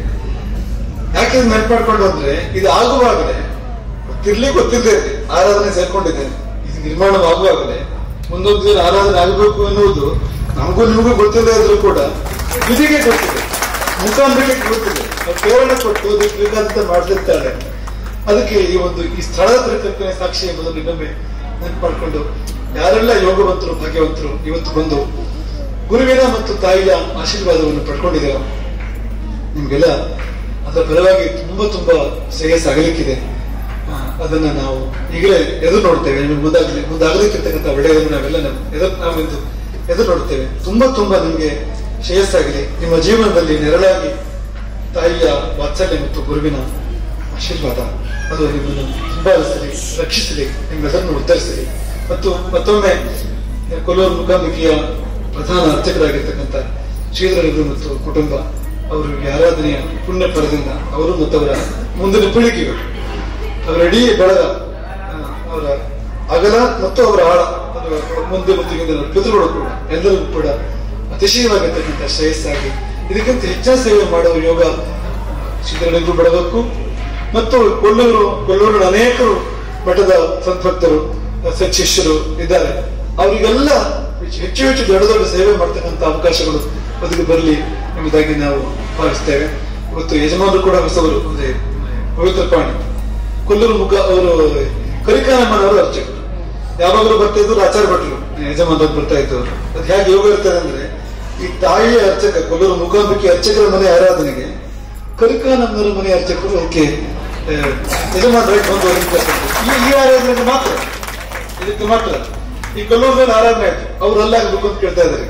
ಯಾಕೆ ಇದು ನೆನ್ಪು ಮಾಡ್ಕೊಂಡು ಅಂದ್ರೆ ಇದು ಆಗುವಾಗಲೇ ಗೊತ್ತಿರ್ಲಿ ಗೊತ್ತಿಲ್ಲದೆ ಇರ್ಲಿ ಆರಾಧನೆ ಸೇರ್ಕೊಂಡಿದೆ ಇದು ನಿರ್ಮಾಣವಾಗುವಾಗಲೇ ಮುಂದೊಂದು ದಿನ ಆರಾಧನೆ ಆಗಬೇಕು ಎನ್ನುವುದು ನಮಗೂ ನಿಮಗೂ ಗೊತ್ತಿಲ್ಲದೆ ಇದ್ರೂ ಕೂಡ ವಿಧಿಗೆ ಗೊತ್ತಿದೆ ಮುಖಾಂಬರಿಗೆ ಗೊತ್ತಿದೆ ಅವ್ರು ಪ್ರೇರಣೆ ಕೊಟ್ಟು ಅದಕ್ಕೆ ಬೇಕಾದಂತೆ ಮಾಡ್ತಿರ್ತಾಳೆ ಅದಕ್ಕೆ ಈ ಒಂದು ಈ ಸ್ಥಳದ ಪರಿಕಲ್ಪನೆ ಸಾಕ್ಷಿ ಎಂಬುದನ್ನು ಇನ್ನೊಮ್ಮೆ ನೆನಪು ಮಾಡಿಕೊಂಡು ಯಾರೆಲ್ಲ ಯೋಗವಂತರು ಭಾಗ್ಯವಂತರು ಇವತ್ತು ಬಂದು ಗುರುವಿನ ಮತ್ತು ತಾಯಿಯ ಆಶೀರ್ವಾದವನ್ನು ಪಡ್ಕೊಂಡಿದ್ದೇವೆ ನಿಮ್ಗೆಲ್ಲ ಅದರ ಫಲವಾಗಿ ತುಂಬಾ ತುಂಬಾ ಶ್ರೇಯಸ್ ಆಗಲಿಕ್ಕಿದೆ ಆ, ಅದನ್ನ ನಾವು ಈಗಲೇ ಎದುರು ನೋಡ್ತೇವೆ ನಿಮ್ಗೆ ಮುಂದಾಗಲಿ ಮುಂದಾಗಲಿಕ್ಕಿರ್ತಕ್ಕಂಥ ಒಳ್ಳೆಯದನ್ನು ನಾವೆಲ್ಲ ನಾವು ಎದುರು ನಾವಿಂದು ಎದುರು ನೋಡ್ತೇವೆ ತುಂಬಾ ತುಂಬಾ ನಿಮ್ಗೆ ಶ್ರೇಯಸ್ಸಾಗಲಿ ನಿಮ್ಮ ಜೀವನದಲ್ಲಿ ನೆರಳಾಗಿ ತಾಯಿಯ ವಾತ್ಸಲ್ಯ ಮತ್ತು ಗುರುವಿನ ಆಶೀರ್ವಾದ ಅದು ನಿಮ್ಮನ್ನು ಹಿಂಬಾಲಿಸಲಿ ರಕ್ಷಿಸಲಿ ನಿಮ್ಮೆಲ್ಲರನ್ನು ಉತ್ತರಿಸಲಿ ಮತ್ತು ಮತ್ತೊಮ್ಮೆ ಕೊಲ್ಲೂರು ಮುಖಾಂಬಿಕೆಯ ಪ್ರಧಾನ ಅರ್ಚಕರಾಗಿರ್ತಕ್ಕಂಥ ಶ್ರೀಧರರು ಮತ್ತು ಕುಟುಂಬ ಅವರು ಈ ಆರಾಧನೆಯ ಪುಣ್ಯ ಫಲದಿಂದ ಅವರು ಮತ್ತು ಅವರ ಮುಂದಿನ ಪೀಳಿಗೆಗಳು ಅವರ ಇಡೀ ಬಳಗ ಆ, ಅವರ ಅಗಲ ಮತ್ತು ಅವರ ಆಳ ಅದು ಮುಂದೆ ಮುಂದಿನ ಪಿತೃಗಳು ಕೂಡ ಎಲ್ಲರಿಗೂ ಕೂಡ ಅತಿಶಯವಾಗಿರ್ತಕ್ಕಂಥ ಶ್ರೇಯಸ್ಸಾಗಿ ಇದಕ್ಕಿಂತ ಹೆಚ್ಚಿನ ಸೇವೆ ಮಾಡುವ ಯೋಗ ಶ್ರೀಧರನಿಗೂ ಬಡಬೇಕು ಮತ್ತು ಕೊಲ್ಲೂರು ಕೊಲ್ಲೂರಿನ ಅನೇಕರು ಮಠದ ಸದ್ಭಕ್ತರು ಸಚ್ಶಿಷ್ಯರು ಇದ್ದಾರೆ ಅವರಿಗೆಲ್ಲ ಹೆಚ್ಚು ಹೆಚ್ಚು ದೊಡ್ಡ ದೊಡ್ಡ ಸೇವೆ ಮಾಡ್ತಕ್ಕಂಥ ಅವಕಾಶಗಳು ಒದಗಿ ಬರಲಿ ಎಂಬುದಾಗಿ ನಾವು ಭಾವಿಸ್ತೇವೆ ಇವತ್ತು ಯಜಮಾನರು ಕೂಡ ಹೊಸವರು ಅಂದ್ರೆ ಪವಿತ್ರ ಪಾಣಿ ಕೊಲ್ಲೂರು ಮುಖ ಅವರು ಕರಿಕಾನಮ್ಮನವರು ಅರ್ಚಕರು ಯಾವಾಗಲೂ ಬರ್ತಾ ಇದ್ರು ಆಚಾರ ಭಟ್ರು ಯಜಮಾನರು ಬರ್ತಾ ಇದ್ದವರು ಅದು ಹೇಗೆ ಯೋಗ ಇರ್ತದೆ ಅಂದ್ರೆ ಈ ತಾಯಿಯ ಅರ್ಚಕ ಕೊಲ್ಲೂರು ಮುಖಾಂಬಿಕೆ ಅರ್ಚಕರ ಮನೆ ಆರಾಧನೆಗೆ ಕರಿಕಾನಮ್ಮನವರ ಮನೆ ಅರ್ಚಕರು ಅದಕ್ಕೆ ಯಜಮಾನರಾಗಿ ಬಂದು ಒದಗಿರ್ತಕ್ಕಂಥದ್ದು. ಈ ಈ ಆರಾಧನೆಗೆ ಮಾತ್ರ ಇದಕ್ಕೆ ಮಾತ್ರ ಈ ಕೊಲ್ಲೂರಲ್ಲಿ ಆರಾಧನೆ ಆಯ್ತು ಅವ್ರು ಅಲ್ಲಾಗಬೇಕು ಅಂತ ಕೇಳ್ತಾ ಇದ್ದಾರೆ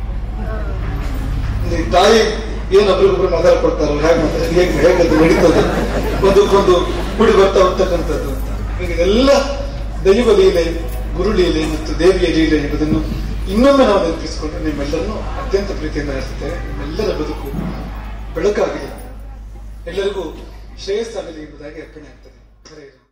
ಈ ತಾಯಿ ಏನ್ ಒಬ್ರಿಗೊಬ್ರು ಮಾತಾಡ್ಕೊಡ್ತಾರೋ ಹೇಗೆ ಮಾತಾಡ ಹೇಗೆ ಹೇಗೆ ಅದು ನಡೀತದೆ ಒಂದಕ್ಕೊಂದು ಕುಡಿ ಬರ್ತಾ ಹೋಗ್ತಕ್ಕಂಥದ್ದು ಅಂತ ಹೀಗೆ ಎಲ್ಲ ದೈವ ಲೀಲೆ ಗುರು ಲೀಲೆ ಮತ್ತು ದೇವಿಯ ಲೀಲೆ ಎಂಬುದನ್ನು ಇನ್ನೊಮ್ಮೆ ನಾವು ನೆನಪಿಸಿಕೊಂಡು ನಿಮ್ಮೆಲ್ಲರನ್ನು ಅತ್ಯಂತ ಪ್ರೀತಿಯಿಂದ ನಡೆಸುತ್ತೇವೆ ನಿಮ್ಮೆಲ್ಲರ ಬದುಕು ಬೆಳಕಾಗಲಿ ಎಲ್ಲರಿಗೂ ಶ್ರೇಯಸ್ಸಾಗಲಿ ಎಂಬುದಾಗಿ ಅರ್ಪಣೆ ಆಗ್ತದೆ ಹರೇ ರಾಮ.